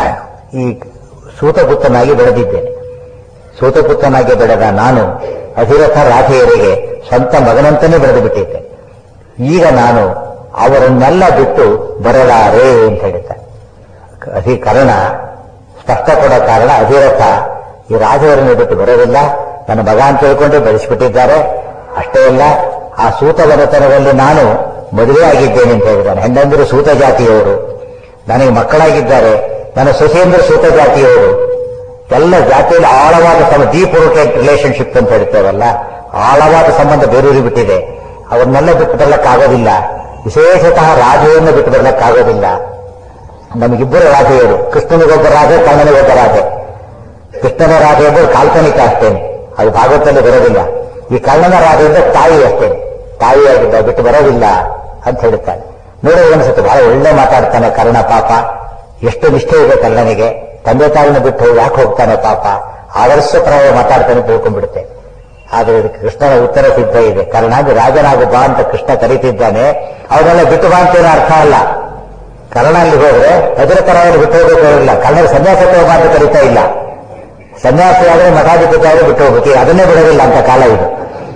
ಈ ಸೂತಪುತ್ರನಾಗಿ ಬೆಳೆದಿದ್ದೇನೆ ಸೂತಪುತ್ರನಾಗಿ ಬೆಳೆದ ನಾನು ಅಧಿರಥ ರಾಧೆಯರಿಗೆ ಸ್ವಂತ ಮಗನಂತನೇ ಬೆಳೆದು ಬಿಟ್ಟಿದ್ದೆ ಈಗ ನಾನು ಅವರನ್ನೆಲ್ಲ ಬಿಟ್ಟು ಬರಲಾರೆ ಅಂತ ಹೇಳ್ತಾರೆ ಅಧಿ ಕಾರಣ ಸ್ಪಷ್ಟ ಕೊಡೋ ಕಾರಣ ಅಧಿರಥ ಈ ರಾಜವರನ್ನು ಬಿಟ್ಟು ಬರೋದಿಲ್ಲ ನನ್ನ ಮಗ ಅಂತ ತಿಳ್ಕೊಂಡು ಬೆಳೆಸಿಬಿಟ್ಟಿದ್ದಾರೆ ಅಷ್ಟೇ ಅಲ್ಲ ಆ ಸೂತವನತನದಲ್ಲಿ ನಾನು ಮದುವೆ ಆಗಿದ್ದೇನೆ ಅಂತ ಹೇಳಿದ್ದಾನೆ ಹೆಣ್ಣಂದಿರು ಸೂತ ಜಾತಿಯವರು ನನಗೆ ಮಕ್ಕಳಾಗಿದ್ದಾರೆ ನನ್ನ ಸೊಸೆಯಂದರು ಸೂತ ಜಾತಿಯವರು ಎಲ್ಲ ಜಾತಿಯಲ್ಲಿ ಆಳವಾದ ಸಮ ಡೀಪ್ ರೂಟೆಡ್ ರಿಲೇಶನ್ಶಿಪ್ ಅಂತ ಹೇಳ್ತೇವಲ್ಲ ಆಳವಾದ ಸಂಬಂಧ ಬೇರೂರಿ ಬಿಟ್ಟಿದೆ ಅವನ್ನೆಲ್ಲ ಬಿಟ್ಟು ಬರ್ಲಕ್ಕಾಗೋದಿಲ್ಲ ವಿಶೇಷತಃ ರಾಜೆಯನ್ನು ಬಿಟ್ಟು ಬರ್ಲಕ್ಕಾಗೋದಿಲ್ಲ ನಮಗಿಬ್ಬರು ರಾಧೆಯರು ಕೃಷ್ಣನಿಗೊಬ್ಬ ರಾಧೆ ಕರ್ಣನಿಗೊಬ್ಬ ರಾಧೆ ಕೃಷ್ಣನ ರಾಧೆ ಎಂಬುದು ಕಾಲ್ಪನಿಕ ಅಷ್ಟೇನೆ ಅದು ಭಾಗವತದಲ್ಲಿ ಬರೋದಿಲ್ಲ ಈ ಕರ್ಣನ ರಾಧೆ ಅಂದ್ರೆ ತಾಯಿ ಅಷ್ಟೇ ತಾಯಿಯಾಗಿದ್ದ ಬಿಟ್ಟು ಬರೋದಿಲ್ಲ ಅಂತ ಹೇಳ್ತಾನೆ ನೋಡಿ ಅನ್ಸುತ್ತೆ ಬಹಳ ಒಳ್ಳೆ ಮಾತಾಡ್ತಾನೆ ಕರ್ಣ ಪಾಪ ಎಷ್ಟು ನಿಷ್ಠೆ ಇದೆ ಕರ್ಣನಿಗೆ ತಂದೆ ತಾಯಿನ ಬಿಟ್ಟು ಯಾಕೆ ಹೋಗ್ತಾನೆ ಪಾಪ ಆದರ್ಶಪ್ರಾಯ ಮಾತಾಡ್ತಾನೆ ತಿಳ್ಕೊಂಡ್ಬಿಡುತ್ತೆ ಆದ್ರೆ ಇದಕ್ಕೆ ಕೃಷ್ಣನ ಉತ್ತರ ಸಿದ್ಧ ಇದೆ ಕರ್ಣಾಗಿ ರಾಜನಾಗು ಬಾ ಅಂತ ಕೃಷ್ಣ ಕರೀತಿದ್ದಾನೆ ಅವನ್ನೆಲ್ಲ ಬಿಟ್ಟು ಬಾ ಅಂತೇನೋ ಅರ್ಥ ಅಲ್ಲ ಕರ್ಣ ಅಲ್ಲಿ ಹೋದ್ರೆ ಅಜರಕರಾಯನ್ನು ಬಿಟ್ಟು ಹೋಗಬೇಕಾಗಿಲ್ಲ ಕರ್ಣನ ಸನ್ಯಾಸ ತಗೋಬಾ ಅಂತ ಕರೀತಾ ಇಲ್ಲ ಸನ್ಯಾಸಿ ಆದ್ರೆ ಮಠಾಧಿಪತಿ ಆದ್ರೆ ಬಿಟ್ಟು ಹೋಗ್ಬೇಕು ಈಗ ಅದನ್ನೇ ಬಿಡೋದಿಲ್ಲ ಅಂತ ಕಾಲ ಇದು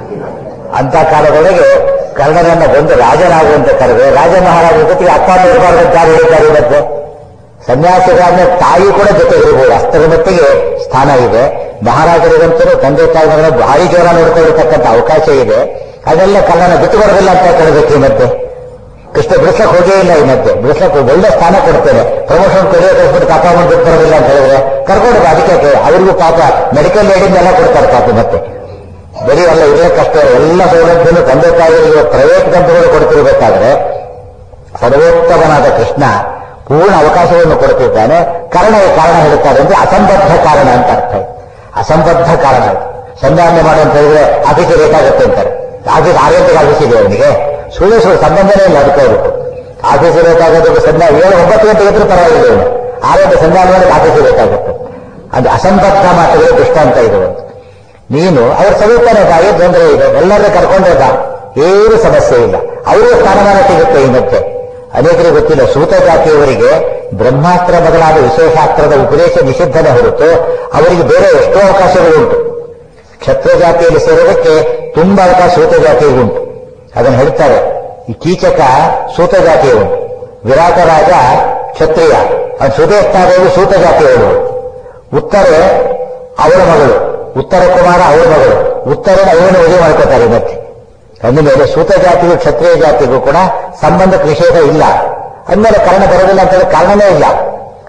ಅಂತ ಕಾಲದೊಳಗೆ ಕರ್ಣನನ್ನ ಬಂದು ರಾಜನಾಗುವಂತ ಕರೆದ್ರೆ ರಾಜ ಮಹಾರಾಜ ಜೊತೆಗೆ ಅಪ್ಪ ಅಮ್ಮ ಇರಬಾರ್ದು ಅಂತ ಯಾರು ಹೇಳಿದ್ದಾರೆ ಇವತ್ತು ಸನ್ಯಾಸಿಗಳನ್ನ ತಾಯಿ ಕೂಡ ಜೊತೆ ಇರಬಹುದು ಅಷ್ಟರ ಮಟ್ಟಿಗೆ ಸ್ಥಾನ ಇದೆ ಮಹಾರಾಜರಿಗಂತೂ ತಂದೆ ತಾಯಿಗಳ ಭಾರಿ ಜೋರ ನೋಡ್ಕೊಂಡಿರ್ತಕ್ಕಂಥ ಅವಕಾಶ ಇದೆ ಅದೆಲ್ಲ ಕರ್ಣನ ಬಿಟ್ಟು ಬರೋದಿಲ್ಲ ಅಂತ ಕೇಳಬೇಕು ಈ ಮಧ್ಯೆ ಕೃಷ್ಣ ಬಿಡಿಸ್ಲಕ್ಕೆ ಹೋಗೇ ಇಲ್ಲ ಈ ಮಧ್ಯೆ ಬಿಡಿಸ್ಲಕ್ಕೆ ಒಳ್ಳೆ ಸ್ಥಾನ ಕೊಡ್ತೇನೆ ಪ್ರಮೋಷನ್ ಕೊರಿಯೋ ಕಳಿಸ್ಬಿಟ್ಟು ಪಾಪ ಮಾಡಿ ಬಿಟ್ಟು ಬರೋದಿಲ್ಲ ಅಂತ ಹೇಳಿದ್ರೆ ಕರ್ಕೊಂಡು ಬಾ, ಅದಕ್ಕೆ ಕೆ- ಅವ್ರಿಗೂ ಪಾಪ ಮೆಡಿಕಲ್ ಏಡಿಂದೆಲ್ಲ ಕೊಡ್ತಾರೆ ಪಾಪ ಮತ್ತೆ ಬರೀ ಅಲ್ಲ ಇರಲಿಕ್ಕಷ್ಟೇ ಎಲ್ಲ ಸೌಲಭ್ಯನು ತಂದೆ ತಾಯಿಗಳಿಗೆ ಪ್ರೈವೇಟ್ ಕಂಪನಿಗಳು ಕೊಡ್ತಿರ್ಬೇಕಾದ್ರೆ ಸರ್ವೋತ್ತಮನಾದ ಕೃಷ್ಣ ಪೂರ್ಣ ಅವಕಾಶವನ್ನು ಕೊಡುತ್ತಿದ್ದಾನೆ ಕಾರಣ ಕಾರಣ ಹೇಳುತ್ತಾರೆ ಅಂದ್ರೆ ಅಸಂಬದ್ಧ ಕಾರಣ ಅಂತ ಅರ್ಥ ಇದೆ. ಅಸಂಬದ್ಧ ಕಾರಣ ಇದು. ಸಂಧಾನ ಮಾಡು ಅಂತ ಹೇಳಿದ್ರೆ ಆಫೀಸಿಗೆ ಬೇಕಾಗುತ್ತೆ ಅಂತಾರೆ ಆಫೀಸ್ ಆರು ಗಂಟೆಗೆ ಆಫೀಸ್ ಇದೆ ಅವನಿಗೆ ಸುಳ್ಳು ಸುಳ್ಳು ಸಂಬಂಧನೇ ಇಲ್ಲ ಅದಕ್ಕೆ ಅವರು ಆಫೀಸ್ ಬೇಕಾಗೋದಕ್ಕೆ ಸಂಧಾನ ಏಳು ಒಂಬತ್ತು ಗಂಟೆಗೆ ಇದ್ರೂ ಪರವಾಗಿಲ್ಲ ಇವನು ಆರು ಗಂಟೆ ಸಂಧಾನ ಮಾಡಿ ಆಫೀಸ್ ಬೇಕಾಗುತ್ತೆ ಅದು ಅಸಂಬದ್ಧ ಮಾತುಗಳು ದೃಷ್ಟಾಂತ ಇದು ಒಂದು ನೀನು ಅವ್ರ ಸವಿತಾನೆ ಬಾ ಏನು ತೊಂದರೆ ಇದೆ ಎಲ್ಲರನ್ನ ಕರ್ಕೊಂಡೇ ಬಾ ಏನು ಸಮಸ್ಯೆ ಇಲ್ಲ ಅವರಿಗೆ ಸ್ಥಾನಮಾನ ಸಿಗುತ್ತೆ ಈ ಮಧ್ಯೆ ಅನೇಕರಿಗೆ ಗೊತ್ತಿಲ್ಲ ಸೂತ ಜಾತಿಯವರಿಗೆ ಬ್ರಹ್ಮಾಸ್ತ್ರ ಮೊದಲಾದ ವಿಶೇಷಾಸ್ತ್ರದ ಉಪದೇಶ ನಿಷಿದ್ಧನೆ ಹೊರತು ಅವರಿಗೆ ಬೇರೆ ಎಷ್ಟೋ ಅವಕಾಶಗಳುಂಟು ಕ್ಷತ್ರ ಜಾತಿಯಲ್ಲಿ ಸೇರೋದಕ್ಕೆ ತುಂಬಾ ಅವಕಾಶ ಸೂತ ಜಾತಿಯಗುಂಟು ಅದನ್ನು ಹೇಳ್ತಾರೆ ಈ ಕೀಚಕ ಸೂತ ಜಾತಿಯವನು ವಿರಾಟ ರಾಜ ಕ್ಷತ್ರಿಯ ಅದು ಸುದೇಷ್ಟಾದೇವಿ ಸೂತ ಜಾತಿಯವರು ಉತ್ತರ ಅವರ ಮಗಳು ಉತ್ತರ ಕುಮಾರ ಅವರ ಮಗಳು ಉತ್ತರನ ಅವರನ್ನು ಮದುವೆ ಮಾಡ್ಕೋತಾರೆ ಮತ್ತೆ ಅಂದಮೇಲೆ ಸೂತ ಜಾತಿಗೂ ಕ್ಷತ್ರಿಯ ಜಾತಿಗೂ ಕೂಡ ಸಂಬಂಧಕ್ಕೆ ನಿಷೇಧ ಇಲ್ಲ ಅಂದಮೇಲೆ ಕಾರಣ ಬರೋದಿಲ್ಲ ಅಂತ ಹೇಳಿ ಕಾರಣನೇ ಇಲ್ಲ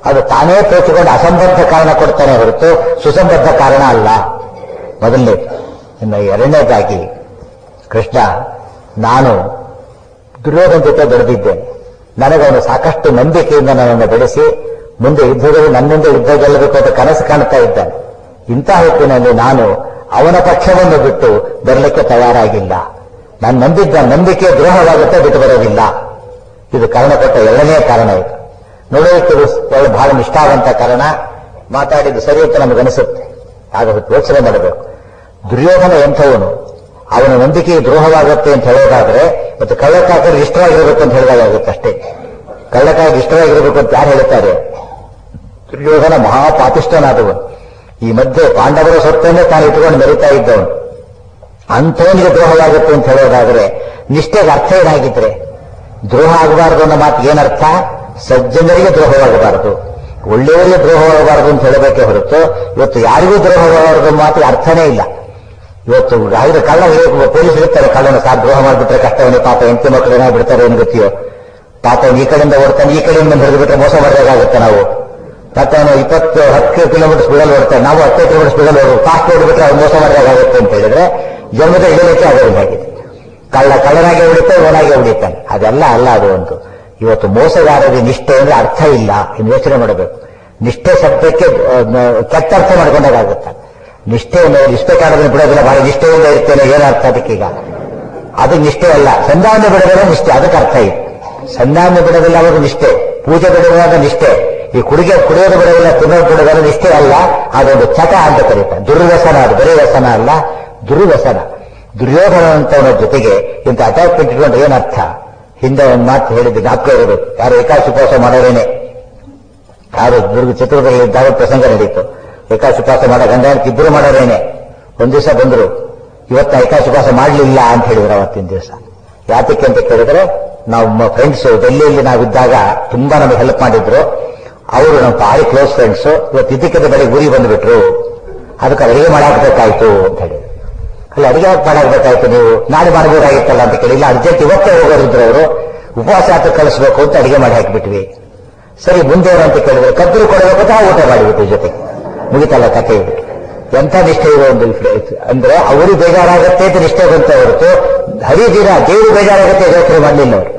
ಅದು ತಾನೇ ತೋಚಿಕೊಂಡು ಅಸಂಬದ್ಧ ಕಾರಣ ಕೊಡ್ತಾನೆ ಹೊರತು ಸುಸಂಬದ್ಧ ಕಾರಣ ಅಲ್ಲ ಮೊದಲನೇ ಇನ್ನು ಎರಡನೇದಾಗಿ ಕೃಷ್ಣ ನಾನು ದುರ್ಯೋಧನ ಜೊತೆ ಬೆಳೆದಿದ್ದೇನೆ ನನಗವನು ಸಾಕಷ್ಟು ನಂಬಿಕೆಯಿಂದ ನನ್ನನ್ನು ಬೆಳೆಸಿ ಮುಂದೆ ಯುದ್ಧದಲ್ಲಿ ನನ್ನಿಂದ ಯುದ್ಧ ಗೆಲ್ಲಬೇಕು ಅಂತ ಕನಸು ಕಾಣ್ತಾ ಇದ್ದಾನೆ ಇಂತಹ ಹೊತ್ತಿನಲ್ಲಿ ನಾನು ಅವನ ಪಕ್ಷವನ್ನು ಬಿಟ್ಟು ಬರಲಿಕ್ಕೆ ತಯಾರಾಗಿಲ್ಲ ನಾನು ನಂಬಿದ್ದ ನಂಬಿಕೆ ದ್ರೋಹವಾಗುತ್ತೆ ಬಿಟ್ಟು ಬರೋದಿಲ್ಲ ಇದು ಕಾರಣ ಕೊಟ್ಟ ಎರಡನೇ ಕಾರಣ ಇದು ನೋಡೋದಕ್ಕೆ ಇದು ಒಳ್ಳೆ ಬಹಳ ನಿಷ್ಠಾವಂತ ಕಾರಣ ಮಾತಾಡಿದ್ದು ಸರಿ ಅಂತ ನಮಗನಿಸುತ್ತೆ ಆಗ ಹೊತ್ತು ಯೋಚನೆ ಮಾಡಬೇಕು ದುರ್ಯೋಧನ ಎಂಥವನು ಅವನ ನಂಬಿಕೆ ದ್ರೋಹವಾಗುತ್ತೆ ಅಂತ ಹೇಳೋದಾದ್ರೆ ಮತ್ತು ಕಳ್ಳಕ್ಕಾಕರು ಇಷ್ಟವಾಗಿರಬೇಕು ಅಂತ ಹೇಳಿದಾಗುತ್ತೆ ಅಷ್ಟೇ ಕಳ್ಳಕ್ಕಾಗಿ ಇಷ್ಟವಾಗಿರಬೇಕು ಅಂತ ಯಾರು ಹೇಳ್ತಾರೆ ದುರ್ಯೋಧನ ಮಹಾಪಾಪಿಷ್ಟನಾದವನು ಈ ಮಧ್ಯೆ ಪಾಂಡವರ ಸೊತ್ತನ್ನೇ ತಾನು ಇಟ್ಕೊಂಡು ಮೆರಿತಾ ಇದ್ದವನು ಅಂಥವನಿಗೆ ದ್ರೋಹವಾಗುತ್ತೆ ಅಂತ ಹೇಳೋದಾದ್ರೆ ನಿಷ್ಠೆಗೆ ಅರ್ಥ ಏನಾಗಿದ್ರೆ ದ್ರೋಹ ಆಗಬಾರದು ಅನ್ನೋ ಮಾತು ಏನರ್ಥ ಸಜ್ಜನರಿಗೆ ದ್ರೋಹವಾಗಬಾರದು ಒಳ್ಳೆಯವರಿಗೆ ದ್ರೋಹವಾಗಬಾರದು ಅಂತ ಹೇಳಬೇಕೇ ಹೊರತು ಇವತ್ತು ಯಾರಿಗೂ ದ್ರೋಹವಾಗಬಾರದು ಅನ್ನೋ ಮಾತಿಗೆ ಅರ್ಥನೇ ಇಲ್ಲ ಇವತ್ತು ಹಾಗೆ ಕಳ್ಳ ಪೊಲೀಸ್ ಇರ್ತಾರೆ ಕಳ್ಳನ ಸಾರ್ ದ್ರೋಹ ಮಾಡಿಬಿಟ್ರೆ ಕಷ್ಟವನ್ನೇ ಪಾಪ ಹೆಂಡತಿ ಮಕ್ಕಳು ಏನಾಗ್ ಬಿಡ್ತಾರೆ ಏನು ಗೊತ್ತಿಯೋ ಪಾಪ ಅವ್ನು ಈ ಕಡೆಯಿಂದ ಓಡ್ತಾನೆ ಈ ಕಡೆಯಿಂದ ಹಿಡಿದು ಬಿಟ್ರೆ ಮೋಸ ಮಾಡಬೇಕಾಗುತ್ತೆ ನಾವು ಮತ್ತೆ ಅವನು ಇಪ್ಪತ್ತು ಹತ್ತು ಕಿಲೋಮೀಟರ್ ಸ್ಪೀಡಲ್ಲಿ ಓಡ್ತಾನೆ ನಾವು ಹತ್ತು ಕಿಲೋಮೀಟರ್ ಸ್ಪೀಡಲ್ಲಿ ಓಡುವ ಫಾಸ್ಟ್ ಓಡಿಬಿಟ್ರೆ ಅವ್ನು ಮೋಸ ಮಾಡಬೇಕಾಗುತ್ತೆ ಅಂತ ಹೇಳಿದ್ರೆ ಜನ್ಮದ ಇಳಿಲಿಕ್ಕೆ ಆಗೋದಾಗಿದೆ ಕಳ್ಳ ಕಳ್ಳನಾಗೆ ಹೊಡಿತಾನೆ ಇವನಾಗೆ ಹೊಡಿತಾನೆ ಅದೆಲ್ಲ ಅಲ್ಲ ಅದು ಒಂದು ಇವತ್ತು ಮೋಸಗಾರರಿಗೆ ನಿಷ್ಠೆ ಅಂದ್ರೆ ಅರ್ಥ ಇಲ್ಲ ಇನ್ನು ಯೋಚನೆ ಮಾಡಬೇಕು ನಿಷ್ಠೆ ಶಬ್ದಕ್ಕೆ ಕೆಟ್ಟ ಅರ್ಥ ಮಾಡ್ಕೊಂಡಾಗುತ್ತೆ ನಿಷ್ಠೆ ನಿಷ್ಠೆ ಕಾರಣದಲ್ಲಿ ಬಿಡೋದಿಲ್ಲ ಬಹಳ ನಿಷ್ಠೆಯಿಂದ ಇರ್ತೇನೆ ಏನು ಅರ್ಥ ಅದಕ್ಕೀಗ ಅದು ನಿಷ್ಠೆ ಅಲ್ಲ ಸಂಧಾನ ಬಿಡೋದಿಲ್ಲ ನಿಷ್ಠೆ ಅದಕ್ಕೆ ಅರ್ಥ ಇದೆ ಸಂಧಾನ ಬಿಡೋದಿಲ್ಲ ಅವಾಗ ನಿಷ್ಠೆ ಪೂಜೆ ಬಿಡೋದಾಗ ನಿಷ್ಠೆ ಈ ಕುಡಿಗೆ ಕುಡಿಯೋದು ಬಿಡೋದಿಲ್ಲ ತಿನ್ನೋದು ಬಿಡೋದಿಲ್ಲ ನಿಷ್ಠೆ ಅಲ್ಲ ಅದೊಂದು ಚಟ ಅಂತ ಕರೀತಾರೆ ದುರ್ವ್ಯಸನ ಅದು ಬರೀ ವ್ಯಸನ ಅಲ್ಲ ದುರ್ವ್ಯಸನ ದುರ್ಯೋಧನ ಅಂತವನ ಜೊತೆಗೆ ಇಂಥ ಅಟ್ಯಾಚ್ಮೆಂಟ್ ಇಟ್ಕೊಂಡ್ರೆ ಏನರ್ಥ ಹಿಂದೆ ಒಂದು ಮಾತು ಹೇಳಿದ್ದು ಜ್ಞಾಪಕ ಇರಬೇಕು ಯಾರು ಏಕಾಶ ಉಪವಾಸ ಮಾಡೋರೇನೆ ಯಾರು ದುರ್ಗ ಚಿತ್ರದಲ್ಲಿ ಇದ್ದಾಗ ಪ್ರಸಂಗ ನಡೀತು ಏಕಾಶ ಉಪವಾಸ ಮಾಡೋ ಗಂಡ ಹೆಂಡತಿ ಇಬ್ಬರು ಮಾಡೋರೇನೆ ಒಂದ್ ದಿವಸ ಬಂದ್ರು ಇವತ್ತು ಏಕಾಶ ಉಪವಾಸ ಮಾಡಲಿಲ್ಲ ಅಂತ ಹೇಳಿದ್ರು ಅವತ್ತಿನ ದಿವಸ ಯಾತಕ್ಕೆ ಅಂತ ಕೇಳಿದ್ರೆ ನಾವು ಫ್ರೆಂಡ್ಸ್ ಡೆಲ್ಲಿಯಲ್ಲಿ ನಾವಿದ್ದಾಗ ತುಂಬಾ ನಮಗೆ ಹೆಲ್ಪ್ ಮಾಡಿದ್ರು ಅವರು ನಮ್ಮ ಭಾರಿ ಕ್ಲೋಸ್ ಫ್ರೆಂಡ್ಸ್ ಇವತ್ತು ಇದಕ್ಕಿಂತ ಬೆಳಿಗ್ಗೆ ಊರಿಗೆ ಬಂದ್ಬಿಟ್ರು ಅದಕ್ಕೆ ಅಡಿಗೆ ಮಾಡಾಕ್ಬೇಕಾಯ್ತು ಅಂತ ಹೇಳಿ ಅಲ್ಲ ಅಡಿಗೆ ಮಾಡಾಕ್ಬೇಕಾಯ್ತು ನೀವು ನಾಳೆ ಮಾಡಬಹುದಾಗಿತ್ತಲ್ಲ ಅಂತ ಕೇಳಿ ಇಲ್ಲ ಅರ್ಜೆಂಟ್ ಇವತ್ತೇ ಹೋಗೋರಿದ್ರು ಅವರು ಉಪವಾಸ ಆತ ಕಳಿಸ್ಬೇಕು ಅಂತ ಅಡಿಗೆ ಮಾಡಿ ಹಾಕಿಬಿಟ್ವಿ ಸರಿ ಮುಂದೆ ಏನು ಅಂತ ಕೇಳಿದ್ರೆ ಕಬ್ಬರು ಕೊಡಬೇಕು ಅಂತ ಊಟ ಮಾಡಿಬಿಟ್ಟು ಜೊತೆ ಮುಗಿತಲ್ಲ ಕಥೆ ಇದು ಎಂಥ ನಿಷ್ಠೆ ಇರೋ ಒಂದು ಅಂದ್ರೆ ಅವರು ಬೇಜಾರಾಗತ್ತೆ ಅಂತ ನಿಷ್ಠೆ ಬಂತ ಹೊರತು ಹರಿದಿನ ದೇವರು ಬೇಜಾರಾಗತ್ತೆ ಯೋಚನೆ ಮಾಡಲಿಲ್ಲ ಅವರು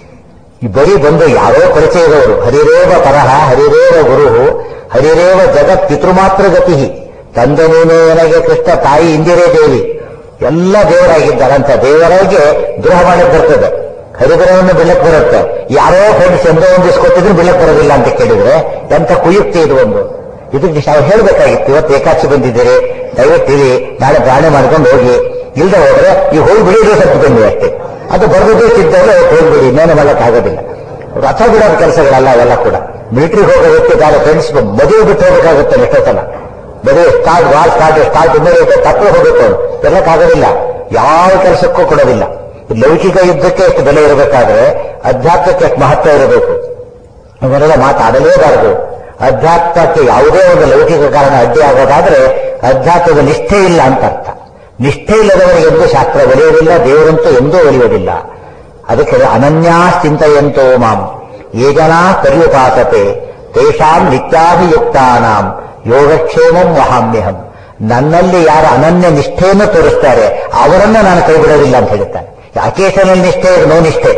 ಈ ಬರೀ ಬಂದು ಯಾರೋ ಪರಿಚಯ ಇರೋರು ಹರಿರೇವ ಪರಹ ಹರಿರೇವ ಗುರು ಹರಿರೇವ ಜಗತ್ ಪಿತೃಮಾತ್ರ ಗತಿ ತಂದೆ ನೀನೇ ನನಗೆ ಕೃಷ್ಣ ತಾಯಿ ಇಂದಿರೇ ದೇವಿ ಎಲ್ಲ ದೇವರಾಗಿದ್ದಾರೆ ಅಂತ ದೇವರಾಗೆ ದ್ರೋಹ ಮಾಡಕ್ ಬರ್ತದೆ ಹರಿದ್ರವನ್ನು ಬೆಳಕ್ ಬರುತ್ತೆ ಯಾರೋ ಫ್ರೆಂಡ್ಸ್ ಎಂದೋ ಒಂದು ಕೊಟ್ಟಿದ್ರು ಬೆಳಕ್ ಬರೋದಿಲ್ಲ ಅಂತ ಕೇಳಿದ್ರೆ ಎಂತ ಕುಯುಕ್ತಿ ಇದು ಒಂದು ಇದಕ್ಕೆ ನಾವು ಹೇಳ್ಬೇಕಾಗಿತ್ತು ಇವತ್ತು ಏಕಾಚಿ ಬಂದಿದ್ದೀರಿ ದಯವಿಟ್ಟು ಇರಿ ನಾಳೆ ಪ್ರಾಣಿ ಮಾಡ್ಕೊಂಡು ಹೋಗಿ ಇಲ್ದೆ ಹೋದ್ರೆ ಈ ಹೋಗಿ ಬಿಡಿದ್ರೆ ಸತ್ತು ಬಂದ್ವಿ ಅಷ್ಟೇ ಅದು ಬರೆದಿದ್ದೇ ಸಿದ್ದರೆ ಹೋಗ್ಬಿಡಿ ಇನ್ನೇನು ಮಾಡೋಕ್ಕಾಗೋದಿಲ್ಲ ರಥ ಬಿಡೋದು ಕೆಲಸಗಳಲ್ಲ ಅವೆಲ್ಲ ಕೂಡ ಮಿಲಿಟರಿಗೆ ಹೋಗೋ ವ್ಯಕ್ತಿ ತಾನು ಫ್ರೆಂಡ್ಸ್ ಮದುವೆ ಬಿಟ್ಟು ಹೋಗಬೇಕಾಗುತ್ತೆ ಎಷ್ಟೊತ್ತಲ್ಲ ಮದುವೆ ಸ್ಟಾರ್ಟ್ ವಾರ್ ಸ್ಟಾರ್ಟ್ ಸ್ಟಾರ್ಟ್ ಇಮೇಲೆ ತಪ್ಪು ಹೋಗಬೇಕು ಎಲ್ಲಕ್ಕಾಗೋದಿಲ್ಲ ಯಾವ ಕೆಲಸಕ್ಕೂ ಕೊಡೋದಿಲ್ಲ ಲೌಕಿಕ ಯುದ್ಧಕ್ಕೆ ಎಷ್ಟು ಬೆಲೆ ಇರಬೇಕಾದ್ರೆ ಅಧ್ಯಾತ್ಮಕ್ಕೆ ಎಷ್ಟು ಮಹತ್ವ ಇರಬೇಕು ಇವರೆಲ್ಲ ಮಾತಾಡಲೇಬಾರದು ಅಧ್ಯಾತ್ಮಕ್ಕೆ ಯಾವುದೇ ಒಂದು ಲೌಕಿಕ ಕಾರಣ ಅಡ್ಡಿ ಆಗೋದಾದ್ರೆ ಅಧ್ಯಾತ್ಮದ ನಿಷ್ಠೆ ಇಲ್ಲ ಅಂತ ಅರ್ಥ ನಿಷ್ಠೆ ಇಲ್ಲದವರಿಗೆ ಎಂದೂ ಶಾಸ್ತ್ರ ಒಲಿಯುವುದಿಲ್ಲ ದೇವರಂತೂ ಎಂದೂ ಒಲಿಯುವುದಿಲ್ಲ ಅದಕ್ಕೆ ಅನನ್ಯಾ ಚಿಂತೆಯಂತೋ ಮಾಂ ಯೇ ಜನಾ ಪರ್ಯುಪಾಸತೆ ತೇಷಾಂ ನಿತ್ಯಾಭಿಯುಕ್ತಾನಾಂ ಯೋಗಕ್ಷೇಮಂ ವಹಾಮ್ಯಹಂ ನನ್ನಲ್ಲಿ ಯಾರು ಅನನ್ಯ ನಿಷ್ಠೆಯನ್ನು ತೋರಿಸ್ತಾರೆ ಅವರನ್ನ ನಾನು ಕೈ ಬಿಡೋದಿಲ್ಲ ಅಂತ ಹೇಳ್ತಾನೆ ಅಕೇಶನಲ್ ನಿಷ್ಠೆ ನೋ ನಿಷ್ಠೆ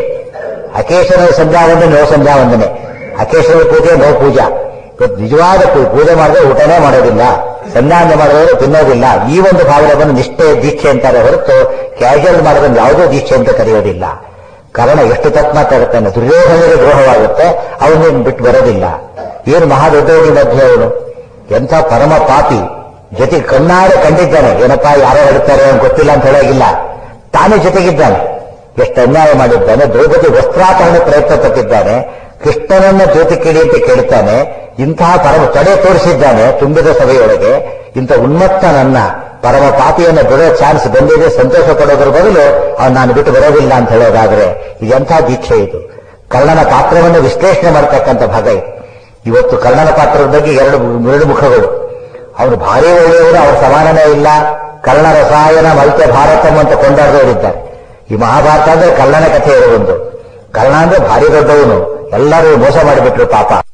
ಅಕೇಶನಲ್ ಸಂಧ್ಯಾ ವಂದನೆ ನೋ ಸಂಧ್ಯಾ ವಂದನೆ ಅಕೇಶನಲ್ ಪೂಜೆ ನೋ ಪೂಜಾ ಇವತ್ತು ನಿಜವಾದ ಪೂ- ಪೂಜೆ ಮಾಡಿದ್ರೆ ಊಟನೇ ಮಾಡೋದಿಲ್ಲ ಸಂಧಾನ ಮಾಡಿದ್ರೆ ತಿನ್ನೋದಿಲ್ಲ ಈ ಒಂದು ಭಾವನೆ ಬಂದು ನಿಷ್ಠೆ ದೀಕ್ಷೆ ಅಂತಾರೆ ಹೊರತು ಕ್ಯಾಶುವಲ್ ಮಾಡೋದನ್ನು ಯಾವುದೋ ದೀಕ್ಷೆ ಅಂತ ಕರೆಯೋದಿಲ್ಲ ಕಾರಣ ಎಷ್ಟು ತಪ್ಪು ಮಾತಾಡುತ್ತಾನೆ ದುರ್ಯೋಧನಿಗೆ ದ್ರೋಹವಾಗುತ್ತೆ ಅವನೇನು ಬಿಟ್ಟು ಬರೋದಿಲ್ಲ ಏನು ಮಹಾ ದೊಡ್ಡವನಿ ಮಧ್ಯೆ ಅವನು ಎಂಥ ಪರಮ ಪಾಪಿ ಜೊತೆಗೆ ಕಣ್ಣಾರೆ ಕಂಡಿದ್ದಾನೆ ಏನಪ್ಪಾ ಯಾರೋ ಹೇಳ್ತಾರೆ ಅವ್ನು ಗೊತ್ತಿಲ್ಲ ಅಂತ ಹೇಳೋಗಿಲ್ಲ ತಾನೇ ಜೊತೆಗಿದ್ದಾನೆ ಎಷ್ಟು ಅನ್ಯಾಯ ಮಾಡಿದ್ದಾನೆ ದ್ರೌಪದಿ ವಸ್ತ್ರಾಪರಣ ಪ್ರಯತ್ನ ಪಟ್ಟಿದ್ದಾನೆ ಕೃಷ್ಣನನ್ನ ಜ್ಯೋತಿ ಕೇಳಿ ಅಂತ ಕೇಳ್ತಾನೆ ಇಂತಹ ಪರಮ ತಡೆ ತೋರಿಸಿದ್ದಾನೆ ತುಂಬಿದ ಸಭೆಯೊಳಗೆ ಇಂಥ ಉನ್ಮತ್ತ ನನ್ನ ಪರಮ ಪಾಪಿಯನ್ನು ಬಿಡೋ ಚಾನ್ಸ್ ಬಂದಿದೆ ಸಂತೋಷ ಪಡೋದ್ರ ಬದಲು ಅವ್ನು ನಾನು ಬಿಟ್ಟು ಬರೋದಿಲ್ಲ ಅಂತ ಹೇಳೋದಾದ್ರೆ ಇದೆಂಥ ದೀಕ್ಷೆ ಇದು ಕರ್ಣನ ಪಾತ್ರವನ್ನು ವಿಶ್ಲೇಷಣೆ ಮಾಡತಕ್ಕಂಥ ಭಾಗ ಇದು ಇವತ್ತು ಕರ್ಣನ ಪಾತ್ರದ ಬಗ್ಗೆ ಎರಡು ಎರಡು ಮುಖಗಳು ಅವನು ಭಾರಿ ಒಳ್ಳೆಯವರು ಅವರ ಸಮಾನನೇ ಇಲ್ಲ ಕರ್ಣ ರಸಾಯನ ಮಲ್ತೆ ಭಾರತಂ ಅಂತ ಕೊಂಡಾಡದವರಿದ್ದಾರೆ ಈ ಮಹಾಭಾರತ ಅಂದ್ರೆ ಕರ್ಣನ ಕಥೆ ಇರುವುದು ಕರ್ಣ ಅಂದ್ರೆ ಭಾರಿ ದೊಡ್ಡವನು ಎಲ್ಲರೂ ಮೋಸ ಮಾಡಿಬಿಟ್ರು ಪಾಪ